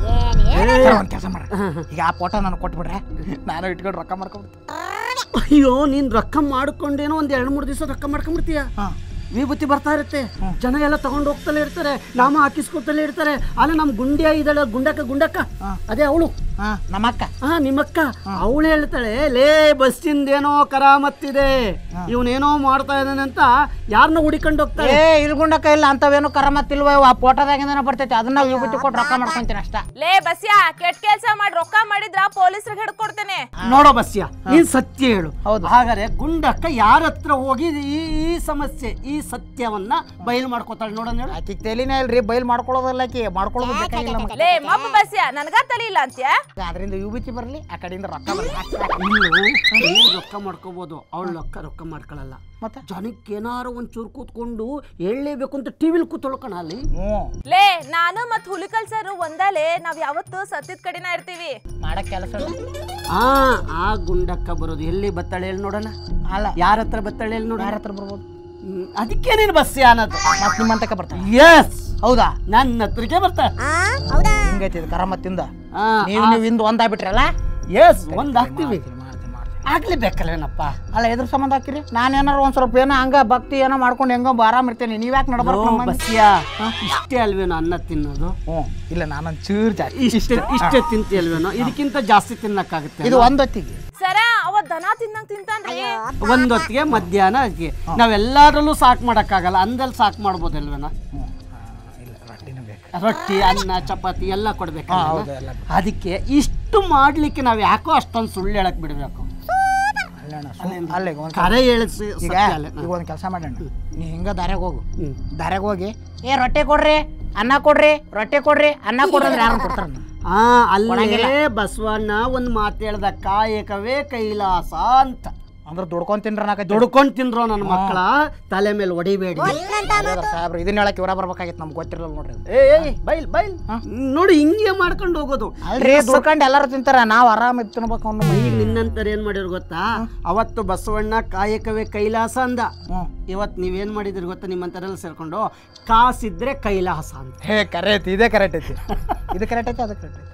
ತಗೊಂಡು ಒಂದು ಕೆಲಸ ಮಾಡ್ರಿ ಈಗ ಆ ಫೋಟೋ ನನಗೆ ಕೊಟ್ಬಿಡ್ರೆ ನಾನು ಇಟ್ಕೊಂಡು ರೊಕ್ಕ ಮಾಡ್ಕೊಬಿಡ್ತೀನಿ ಅಯ್ಯೋ ನೀನ್ ರೊಕ್ಕ ಮಾಡ್ಕೊಂಡೇನೋ ಒಂದ್ ಎರಡು ಮೂರು ದಿವಸ ರೊಕ್ಕ ಮಾಡ್ಕೊಂಡ್ಬಿಡ್ತೀಯ ಹಾಂ ವಿಭೂತಿ ಬರ್ತಾ ಇರುತ್ತೆ ಜನ ಎಲ್ಲ ತಗೊಂಡು ಹೋಗ್ತಲೇ ಇರ್ತಾರೆ ನಾಮ ಹಾಕಿಸ್ಕೊತಲೇ ಇರ್ತಾರೆ ಅಲ್ಲಿ ನಮ್ ಗುಂಡ್ಯ ಇದ್ದಾಳೆ ಗುಂಡಕ್ಕ ಗುಂಡಕ್ಕ ಅದೇ ಅವಳು ಹಾಂ ನಮ್ಮಕ್ಕ ಹಾ ನಿಮ್ಮಕ್ಕ ಅವಳು ಹೇಳ್ತಾಳೆ ಲೇ ಬಸ್ಸಿಂದೇನೋ ಕರಾಮತ್ತಿದೆ ಇವನೇನೋ ಮಾಡ್ತಾ ಇದ್ದಾನೆ ಅಂತ ಯಾರನ್ನ ಹುಡಿಕೊಂಡು ಹೋಗ್ತಾಳೆ ಏ ಇಲ್ಗುಂಡಕ್ಕ ಇಲ್ಲ ಅಂತವೇನು ಕರಮತ್ತಿಲ್ವ ಆ ಫೋಟೋದಾಗಿಂದನೇ ಬರ್ತೈತಿ ಅದನ್ನ ವಿಭೂತಿ ಕೊಟ್ಟು ರೊಕ್ಕ ಮಾಡ್ಕೊಂತೀನಿ ಅಷ್ಟ ಲೇ ಬಸ್ಯಾ ಕೆಟ್ಟ ಕೆಲ್ಸ ಮಾಡಿ ರೊಕ್ಕ ಮಾಡಿದ್ರ ಪೊಲೀಸ್ರಿಗೆ ಹಿಡ್ಕೊಡ್ತೇನೆ ನೋಡೋ ಬಸ್ಯ ನೀನ್ ಸತ್ಯ ಹೇಳು ಹೌದು. ಹಾಗಾದ್ರೆ ಗುಂಡಕ್ಕ ಯಾರ ಹತ್ರ ಹೋಗಿ ಈ ಈ ಸಮಸ್ಯೆ ಈ ಸತ್ಯವನ್ನ ಬಯಲು ಮಾಡ್ಕೋತಾಳೆ ನೋಡೋಣ ಹೇಳು ಆಕಿಗೆ ತಲೆನೇ ಇಲ್ರಿ ಬೈಲ್ ಮಾಡ್ಕೊಳ್ಳೋದಲ್ಲ ಆಕಿ ಮಾಡ್ಕೊಳ್ಳೋದು ಬೇಕಾಗಿಲ್ಲ ನಮಗೆ ಲೇ ಮಬ್ಬ ಬಸ್ಯಾ ನನ್ಗ ತಲಿ ಇಲ್ಲ ಅಂತ್ಯಾ ಅದರಿಂದ ವಿಭೂತಿ ಬರಲಿ ಆ ಕಡೆಯಿಂದ ರೊಕ್ಕ ಬರಲಿ ಇನ್ನು ನೀನ್ ರೊಕ್ಕ ಮಾಡ್ಕೋಬಹುದು ಅವಳು ರೊಕ್ಕ ರೊಕ್ಕ ಮಾಡ್ಕೊಳಲ್ಲ ಮತ್ತೆ ಜನಕ್ಕೆ ಏನಾರು ಒಂಚೂರು ಕೂತ್ಕೊಂಡು ಹೇಳಲೇಬೇಕು ಅಂತ ಟಿವಿಲಿ ಕೂತ್ಕೊಳ್ಕಣ ಅಲ್ಲಿ ಹ್ಞೂ ಲೇ ನಾನು ಮತ್ ಹುಲಿಕಲ್ ಸರ್ ಒಂದಲೇ ನಾವ್ ಯಾವತ್ತು ಸತ್ತಿದ ಕಡೆನ ಇರ್ತೀವಿ ಮಾಡಕ್ ಕೆಲಸ ಆ ಆ ಗುಂಡಕ್ಕ ಬರೋದು ಎಲ್ಲಿ ಬತ್ತಾಳೆ ಹೇಳಿ ನೋಡೋಣ ಅಲ್ಲ ಯಾರ ಹತ್ರ ಬತ್ತಾಳೆ ಹೇಳಿ ನೋಡೋಣ ಯಾರ ಹತ್ರ ಬರ್ಬೋದು ಹ್ಮ್, ಅದಕ್ಕೆ ನೀನು ಬಸ್ ಅನ್ನೋದು ಮತ್ತೆ ನಿಮ್ಮಂತಕ್ಕೆ ಬರ್ತಾಳೆ ಎಸ್ ಹೌದಾ ನನ್ನ ಹತ್ರಕ್ಕೆ ಬರ್ತಾಳೆ ಹಿಂಗೈತಿ ಇದು ಕರಮತ್ತಿಂದ ಆ, ನೀವು ನೀವು ಇಂದು ಒಂದಾಗ್ಬಿಟ್ರಲ್ಲ ಎಸ್ ಒಂದ್ ಹಾಕ್ತಿವಿ ಮಾಡ್ತೀನಿ ಮಾಡ್ತೀನಿ ಮಾಡ್ತೀನಿ ಆಗ್ಲೇಬೇಕಲ್ವೇನಪ್ಪ ಅಲ್ಲ ಎದ್ರ ಸಂಬಂಧ ಹಾಕಿರಿ ನಾನು ಏನಾರು ಒಂದ್ ಸ್ವಲ್ಪ ಏನೋ ಹಂಗ ಭಕ್ತಿ ಏನೋ ಮಾಡ್ಕೊಂಡು ಹೆಂಗೋ ಆರಾಮ್ ಇರ್ತೇನೆ ನೀವ್ ಯಾಕೆ ನಡ್ಬಾರ್ದು ನಮ್ಮ ಮಂದಿ? ಬಸ್ಯಾ ಇಷ್ಟೇ ಅಲ್ವೇನೋ ಅನ್ನ ತಿನ್ನೋದು ಹ್ಞೂ ಇಲ್ಲ ನಾನೊಂದು ಚೂರ್ ಜಾಸ್ತಿ ಇಷ್ಟೇ ಇಷ್ಟೇ ತಿಂತಿ ಅಲ್ವೇನೋ ಇದಕ್ಕಿಂತ ಜಾಸ್ತಿ ತಿನ್ನಕ್ಕಾಗುತ್ತೆ ಇದು ಒಂದ್ ಹೊತ್ತಿಗೆ ಸರ ಅವ ದನ ತಿನ್ನಂಗ್ ತಿಂತಾನ್ರಿ ಒಂದೊತ್ತಿಗೆ ಮಧ್ಯಾಹ್ನ ಅದಕ್ಕೆ ನಾವೆಲ್ಲರಲ್ಲೂ ಸಾಕು ಮಾಡೋಕ್ಕಾಗಲ್ಲ ಅಂದಲ್ಲಿ ಸಾಕು ಮಾಡ್ಬೋದಲ್ವೇನೋ ಇಲ್ಲ ರೊಟ್ಟಿನೇ ಬೇಕು ರೊಟ್ಟಿ ಅನ್ನ ಚಪಾತಿ ಎಲ್ಲ ಕೊಡ್ಬೇಕು ಹೌದು, ಎಲ್ಲ ಅದಕ್ಕೆ ಇಷ್ಟು ಮಾಡ್ಲಿಕ್ಕೆ ನಾವು ಯಾಕೋ ಅಷ್ಟೊಂದು ಸುಳ್ಳು ಹೇಳಕ್ ಬಿಡ್ಬೇಕು ಅಲ್ಲ ಅಣ್ಣ, ಸುಮ್- ಅಲ್ಲ ಈಗ ಒಂದ್ ಕರೆ ಹೇಳಿಸಿ ಈಗ ಈಗ ಒಂದು ಕೆಲಸ ಮಾಡೋಣ ನೀ ಹಿಂಗ ದಾರ್ಯಾಗ ಹೋಗು ಹ್ಮ್. ದಾರ್ಯಾಗ ಹೋಗಿ ಏ ರೊಟ್ಟಿ ಕೊಡ್ರಿ ಅನ್ನ ಕೊಡ್ರಿ ರೊಟ್ಟಿ ಕೊಡ್ರಿ ಅನ್ನ ಕೊಡ್ರಿ ಅಂದ್ರೆ ಯಾರು ಕೊಡ್ತಾರ ಆ ಅಲ್ಲೇ ಬಸವಣ್ಣ ಒಂದು ಮಾತು ಹೇಳ್ದ ಕಾಯಕವೇ ಕೈಲಾಸ ಅಂತ ಅಂದ್ರೆ ದುಡ್ಕೊಂಡ್ ತಿನ್ರ ನಾಕ ದುಡ್ಕೊಂಡ್ ತಿನ್ರೋ ನನ್ನ ಮಕ್ಕಳ ತಲೆ ಮೇಲೆ ಹೊಡಿಬೇಡಿ ಸಾಹೇಬ್ರು ಇದನ್ನ ಹೇಳಕ್ ಇವರ ಬರ್ಬೇಕಾಗಿತ್ತು ನಮ್ಗೆ ಗೊತ್ತಿರಲ್ಲ ನೋಡ್ರಿ ಅದು. ಏ ಏ, ಬೈಲ್ ಬೈಲ್ ನೋಡಿ ಹಿಂಗೆ ಮಾಡ್ಕೊಂಡು ಹೋಗೋದು ಅಲ್ರಿ ದುಡ್ಕೊಂಡು ಎಲ್ಲರೂ ತಿಂತಾರ ನಾವು ಆರಾಮ ತಿನ್ಬೇಕು ಅವ್ನು ಈಗ ನಿನ್ನಂತರ ಏನ್ ಮಾಡಿದ್ರು ಗೊತ್ತಾ ಅವತ್ತು ಬಸವಣ್ಣ ಕಾಯಕವೇ ಕೈಲಾಸ ಅಂದ ಹ್ಞೂ ಇವತ್ತು ನೀವೇನ್ ಮಾಡಿದ್ರಿ ಗೊತ್ತಾ ನಿಮ್ಮಂತರೆಲ್ಲ ಸೇರ್ಕೊಂಡು ಕಾಸಿದ್ರೆ ಕೈಲಾಸ ಅಂತ ಹೇ ಕರೆಕ್ಟ್ ಇದೇ ಕರೆಕ್ಟ್ ಐತಿ ಇದು ಕರೆಕ್ಟ್ ಐತಿ ಅದು ಕರೆಕ್ಟ್ ಐತಿ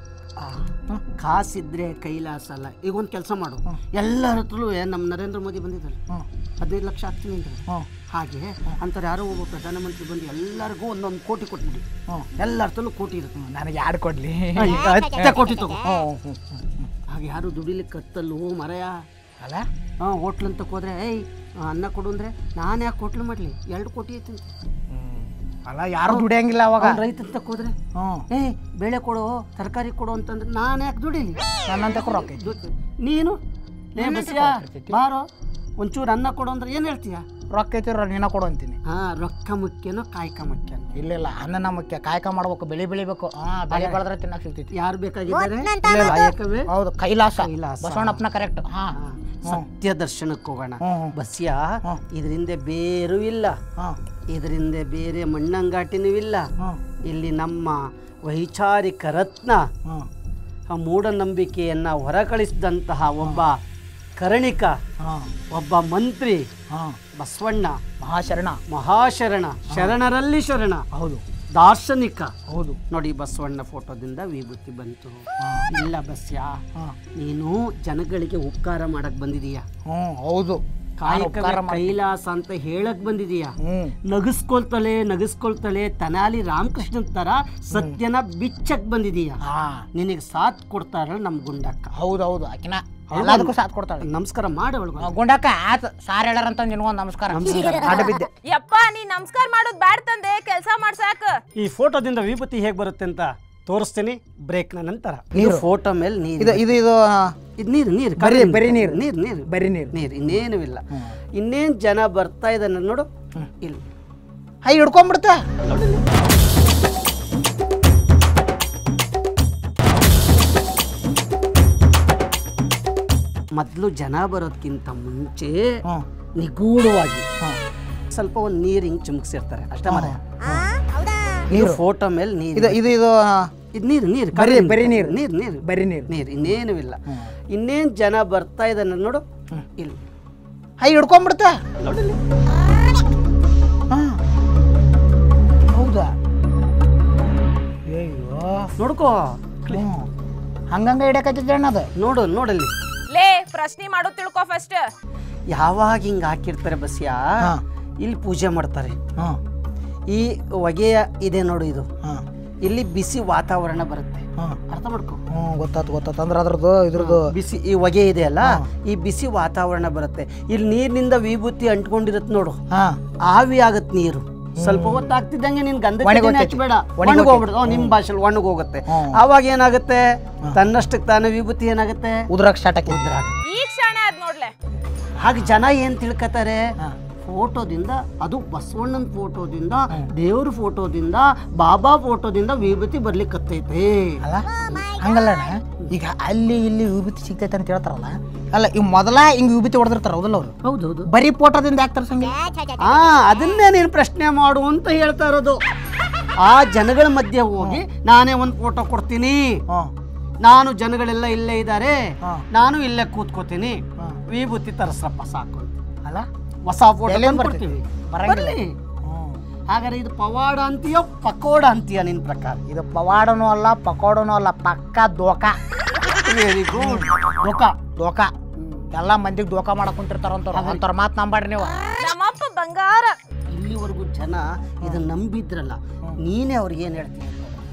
ಕಾಸಿದ್ರೆ ಕೈಲಾಸ ಅಲ್ಲ ಈಗ ಒಂದು ಕೆಲಸ ಮಾಡು ಎಲ್ಲರ ಹತ್ರಲೂ ನಮ್ಮ ನರೇಂದ್ರ ಮೋದಿ ಬಂದಿದ್ದಾರೆ ಹ್ಞೂ ಹದಿನೈದು ಲಕ್ಷ ಹಾಕ್ತೀನಿ ಅಂದ್ರೆ ಹ್ಞೂ ಹಾಗೆ ಅಂತಾರೆ ಯಾರೋ ಒಬ್ಬ ಪ್ರಧಾನಮಂತ್ರಿ ಬಂದು ಎಲ್ಲರಿಗೂ ಒಂದೊಂದು ಕೋಟಿ ಕೊಟ್ಬಿಡಿ ಹ್ಞೂ ಎಲ್ಲರ ಹತ್ರಲೂ ಕೋಟಿ ಇರುತ್ತೆ ನನಗೆ ಯಾರು ಕೊಡ್ಲಿ ಹತ್ತೆ ಕೋಟಿ ತಗೋ ಹ್ಞೂ ಹ್ಞೂ ಹ್ಞೂ ಹಾಗೆ ಯಾರು ದುಡಿಲಿಕ್ಕೆ ಕತ್ತಲ್ಲು ಮರಯ ಅಲ್ಲ ಹಾಂ ಹೋಟ್ಲ್ ಅಂತ ಹೋದ್ರೆ ಏಯ್ ಆ, ಅನ್ನ ಕೊಡು ಅಂದರೆ ನಾನು ಯಾಕೆ ಹೋಟ್ಲ್ ಮಾಡಲಿ ಎರಡು ಕೋಟಿ ಐತಿ ಅಂತ ಅಲ್ಲ ಯಾರು ದುಡಿಯಂಗಿಲ್ಲ ಅವಾಗ ಅವ್ನ್ ರೈತ ಅಂತ ಹೋದ್ರೆ ಹ್ಞೂ ಏಯ್ ಬೇಳೆ ಕೊಡು ತರಕಾರಿ ಕೊಡು ಅಂತಂದ್ರೆ ನಾನು ಯಾಕೆ ದುಡಿಲಿ ನನ್ನಂತ ರೊಕ್ಕ ಐತಿ ದುಡ್ಡು. ನೀನು ಲೇ ಬಸ್ಯಾ ಬಾರೋ ಒಂಚೂರು ಅನ್ನ ಕೊಡು ಅಂದ್ರೆ ಏನು ಹೇಳ್ತೀಯ ರೊಕ್ಕ ಐತಿ ರೊ- ನೀನ ಕೊಡು ಅಂತೀನಿ ಹಾ ರೊಕ್ಕ ಮುಖ್ಯನೋ ಕಾಯ್ಕ ಮುಖ್ಯನೋ ಇಲ್ಲ ಇಲ್ಲ ಅನ್ನನ ಮುಖ್ಯ ಕಾಯಕ ಮಾಡ್ಬೇಕು ಬೆಳೆ ಬೆಳಿಬೇಕು ಹಾ ಬೆಳೆ ಬೆಳೆದ್ರೆ ತಿನ್ನಕ್ ಸಿಗ್ತೈತಿ ಯಾರು ಬೇಕಾಗಿದ್ದಾರೆ ಕಾಯಕವೇ ಹೌದು ಕೈಲಾಸ ಕೈಲಾಸ. ಬಸವಣ್ಣಪ್ಪನ ಕರೆಕ್ಟ್ ಹಾ ಸತ್ಯ ದರ್ಶನಕ್ಕೆ ಹೋಗೋಣ ಹ್ಞೂ ಹ್ಞೂ ಬಸ್ಯಾ ಇದರಿಂದ ಬೇರೂ ಇಲ್ಲ ಹಾಂ ಇದರಿಂದ ಬೇರೆ ಮಣ್ಣಂಗಾಟಿನೂ ಇಲ್ಲ ಹಾಂ ಇಲ್ಲಿ ನಮ್ಮ ವೈಚಾರಿಕ ರತ್ನ ಹಾಂ ಆ ಮೂಢನಂಬಿಕೆಯನ್ನು ಹೊರಕಳಿಸಿದಂತಹ ಒಬ್ಬ ಕರಣಿಕ ಹಾಂ ಒಬ್ಬ ಮಂತ್ರಿ ಹಾಂ ಬಸವಣ್ಣ ಮಹಾಶರಣ ಮಹಾಶರಣ ಶರಣರಲ್ಲಿ ಶರಣ ಹೌದು ದಾರ್ಶನಿಕ ಹೌದು ನೋಡಿ ಬಸವಣ್ಣ ಫೋಟೋದಿಂದ ವಿಭೂತಿ ಬಂತು ಹಾಂ ಇಲ್ಲ ಬಸ್ಯಾ ಹಾಂ ನೀನು ಜನಗಳಿಗೆ ಉಪಕಾರ ಮಾಡಕ್ ಬಂದಿದೀಯ ಹ್ಞೂ ಹೌದು ಕಾಯಕ ಕೈಲಾಸ ಅಂತ ಹೇಳಕ್ ಬಂದಿದೀಯ ಹ್ಞೂ ನಗಿಸ್ಕೊಳ್ತಲೆ ನಗಿಸ್ಕೊಳ್ತಲೆ ತನಾಲಿ ರಾಮಕೃಷ್ಣನ್ ತರ ಸತ್ಯನ ಬಿಚ್ಚಕ್ ಬಂದಿದೀಯ ಹಾಂ ನಿನಗೆ ಸಾಥ್ ಕೊಡ್ತಾರ ನಮ್ ಗುಂಡಕ್ಕ ಹೌದು ಹೌದು ಆಕಿನ ಎಲ್ಲದಕ್ಕೂ ಸಾಥ್ ಕೊಡ್ತಾಳೆ ನಮಸ್ಕಾರ ಮಾಡಿ ಅವಳಿಗೆ ಆ, ಗುಂಡಕ್ಕ ಆತ ಸಾರ್ ಹೇಳಾರಂತ ನಿನಗೊಂದು ನಮಸ್ಕಾರ ಅಡ್ಡ ಬಿದ್ದೆ ಯಪ್ಪ ನೀ ನಮಸ್ಕಾರ ಮಾಡೋದ್ ಬ್ಯಾಡ್ ತಂದೆ ಕೆಲ್ಸ ಮಾಡ್ಸಾಕ ಈ ಫೋಟೋದಿಂದ ವಿಭೂತಿ ಹೇಗೆ ಬರುತ್ತೆ ಅಂತ ತೋರಿಸ್ತೀನಿ ಬ್ರೇಕ್ನ ನಂತರ ನೀರು. ಫೋಟೋ ಮೇಲೆ ನೀರು ಇದು ಇದು ಇದು ಇದು ನೀರು ನೀರು ಬರೀ ಕಲ್ಲಿನ ಬರೀ ನೀರು ನೀರು ನೀರು ಬರೀ ನೀರು ನೀರು ಇನ್ನೇನು ಇಲ್ಲ ಇನ್ನೇನು ಜನ ಬರ್ತಾ ಇದ್ದಾನೆ ನೋಡು ಇಲ್ಲಿ ಹೈ ಹಿಡ್ಕೊಂಡ್ಬಿಡ್ತಾ ಮೊದಲು ಜನ ಬರೋದಕ್ಕಿಂತ ಮುಂಚೆ ಹ್ಮ್ ನಿಗೂಢವಾಗಿ ಹ್ಮ್. ಸ್ವಲ್ಪ ಒಂದು ನೀರು ಹಿಂಗೆ ಚಿಮುಕ್ಸಿರ್ತಾರೆ ಅಷ್ಟೇ ಮರ ನೀರು. ಫೋಟೋ ಮೇಲೆ ನೀರು ಇದು ಇದು ಇದು ಇದು ನೀರು ನೀರು ಬರೀ ಕಲ್ಲಿನ ಬರೀ ನೀರು ನೀರು ನೀರು ಬರೀ ನೀರು ನೀರು ಇನ್ನೇನು ಇಲ್ಲ ಇನ್ನೇನು ಜನ ಬರ್ತಾ ಇದ್ದಾನೆ ನೋಡು ಇಲ್ಲಿ ಹೈ ಹಿಡ್ಕೊಂಡ್ಬಿಡ್ತಾ ನೋಡಿಲ್ಲಿ ಹಾಂ ಹೌದಾ ಅಯ್ಯೋ ನೋಡ್ಕೋ ಹ್ಞೂ ಹಂಗಂಗ ಹಿಡಿಯಕತ್ತಿದ್ದೆ ಅಣ್ಣ ಅದು ನೋಡು ನೋಡಲ್ಲಿ ಲೇ ಪ್ರಶ್ನೆ ಮಾಡೋದ್ ತಿಳ್ಕೊ ಫಸ್ಟ್ ಯಾವಾಗ ಹಿಂಗೆ ಹಾಕಿರ್ತಾರೆ ಬಸ್ಯಾ ಹಾ. ಇಲ್ಲಿ ಪೂಜೆ ಮಾಡ್ತಾರೆ ಹಾಂ ಈ ಹೊಗೆಯ ಇದೆ ನೋಡು ಇದು ಹಾಂ ಇಲ್ಲಿ ಬಿಸಿ ವಾತಾವರಣ ಬರುತ್ತೆ ಹಾಂ ಅರ್ಥ ಮಾಡ್ಕೊ ಹ್ಞೂ ಗೊತ್ತಾತು ಗೊತ್ತಾತು ಅಂದ್ರೆ ಅದ್ರದ್ದು ಇದ್ರದ್ದು ಬಿಸಿ ಈ ಹೊಗೆ ಇದೆ ಅಲ್ಲ ಈ ಬಿಸಿ ವಾತಾವರಣ ಬರುತ್ತೆ ಇಲ್ಲಿ ನೀರಿನಿಂದ ವಿಭೂತಿ ಅಂಟ್ಕೊಂಡಿರುತ್ತೆ ನೋಡು ಹಾಂ ಆವಿ ಆಗತ್ತೆ ನೀರು ಸ್ವಲ್ಪ ಹೊತ್ತು ಆಗ್ತಿದ್ದಂಗೆ ನಿನ್ ಗಂಧ ಒಣಗೋಗ್ತೈತಿ. ಹಚ್ಚಬೇಡ ಒಣಗೋಗ್ತೈತಿ. ಒಣಗೋಗ್ಬಿಡುತ್ತೆ ನಿಮ್ ಭಾಷೆಲಿ ಒಣಗೋಗುತ್ತೆ ಹ್ಮ್. ಆವಾಗ ಏನಾಗುತ್ತೆ ತನ್ನಷ್ಟಕ್ಕೆ ತಾನೇ ವಿಭೂತಿ ಏನಾಗುತ್ತೆ ಉದ್ರಾಕ್ ಸ್ಟಾರ್ಟ್ ಆಕೈತಿ ಈಗ ಶಾಣೆ ಆದ್ ನೋಡ್ಲೆ ಹಾಗೆ ಜನ ಏನ್ ತಿಳ್ಕೊತಾರೆ ಹಾಂ ಫೋಟೋದಿಂದ ಅದು ಬಸವಣ್ಣನ ಫೋಟೋದಿಂದ ದೇವ್ರ ಫೋಟೋದಿಂದ ಬಾಬಾ ಫೋಟೋದಿಂದ ವಿಭೂತಿ ಬರ್ಲಿಕ್ಕತ್ತೈತೆ ಅಲ್ಲ ಹಂಗಲ್ಲ ಅಣ್ಣ ಈಗ ಅಲ್ಲಿ ಇಲ್ಲಿ ವಿಭೂತಿ ಸಿಗ್ತೈತೆ ಅಂತ ಹೇಳ್ತಾರಲ್ಲ ಅಲ್ಲ ಈಗ ಮೊದಲ ಹಿಂಗ್ ವಿಭೂತಿ ಹೊಡೆದಿರ್ತಾರ ಹೌದಲ್ಲ ಅವರು ಹೌದೌದು ಬರೀ ಫೋಟೋದಿಂದ ಯಾಕೆ ತರ್ಸಂಗಿಲ್ಲ ಆ ಅದನ್ನೇ ನೀನು ಪ್ರಶ್ನೆ ಮಾಡು ಅಂತ ಹೇಳ್ತಾ ಇರೋದು ಆ ಜನಗಳ ಮಧ್ಯೆ ಹೋಗಿ ನಾನೇ ಒಂದು ಫೋಟೋ ಕೊಡ್ತೀನಿ ಹಾಂ ನಾನು ಜನಗಳೆಲ್ಲ ಇಲ್ಲೇ ಇದ್ದಾರೆ ಹಾ. ನಾನು ಇಲ್ಲೇ ಕೂತ್ಕೋತೀನಿ ಹಾ. ವಿಭೂತಿ ತರಸ್ರಪ್ಪ ಸಾಕು ಅಂತ. ಅಲ್ಲ ಹೊಸ ಫೋಟೋ ಎಲ್ಲಿಂದ ಕೊಡ್ತೀವಿ ಬರಂಗಿಲ್ಲ. ಬರ್ಲಿ. ಹ್ಞೂ ಹಾಗಾದ್ರೆ ಇದು ಪವಾಡ ಅಂತೀಯೋ ಪಕೋಡ ಅಂತೀಯ ನಿನ್ ಪ್ರಕಾರ ಇದು ಪವಾಡನೂ ಅಲ್ಲ ಪಕೋಡನೂ ಅಲ್ಲ ಪಕ್ಕ ದೋಕ ವೆರಿ ಗುಡ್ ದೊಕ ದೋಕ ಎಲ್ಲ ಮಂದಿಗೆ ದೋಕ ಮಾಡಕ್ ಕುಂತಿರ್ತಾರಂತ ಅಂತಾರ ಮಾತು ನಂಬಾಡ್ರಿ ನೀವು ನಮ್ಮಪ್ಪ ಬಂಗಾರ ಇಲ್ಲಿವರೆಗೂ ಜನ ಇದನ್ನ ನಂಬಿದ್ರಲ್ಲ ನೀನೇ ಅವ್ರಿಗೆ ಏನ್ ಹೇಳ್ತೀಯ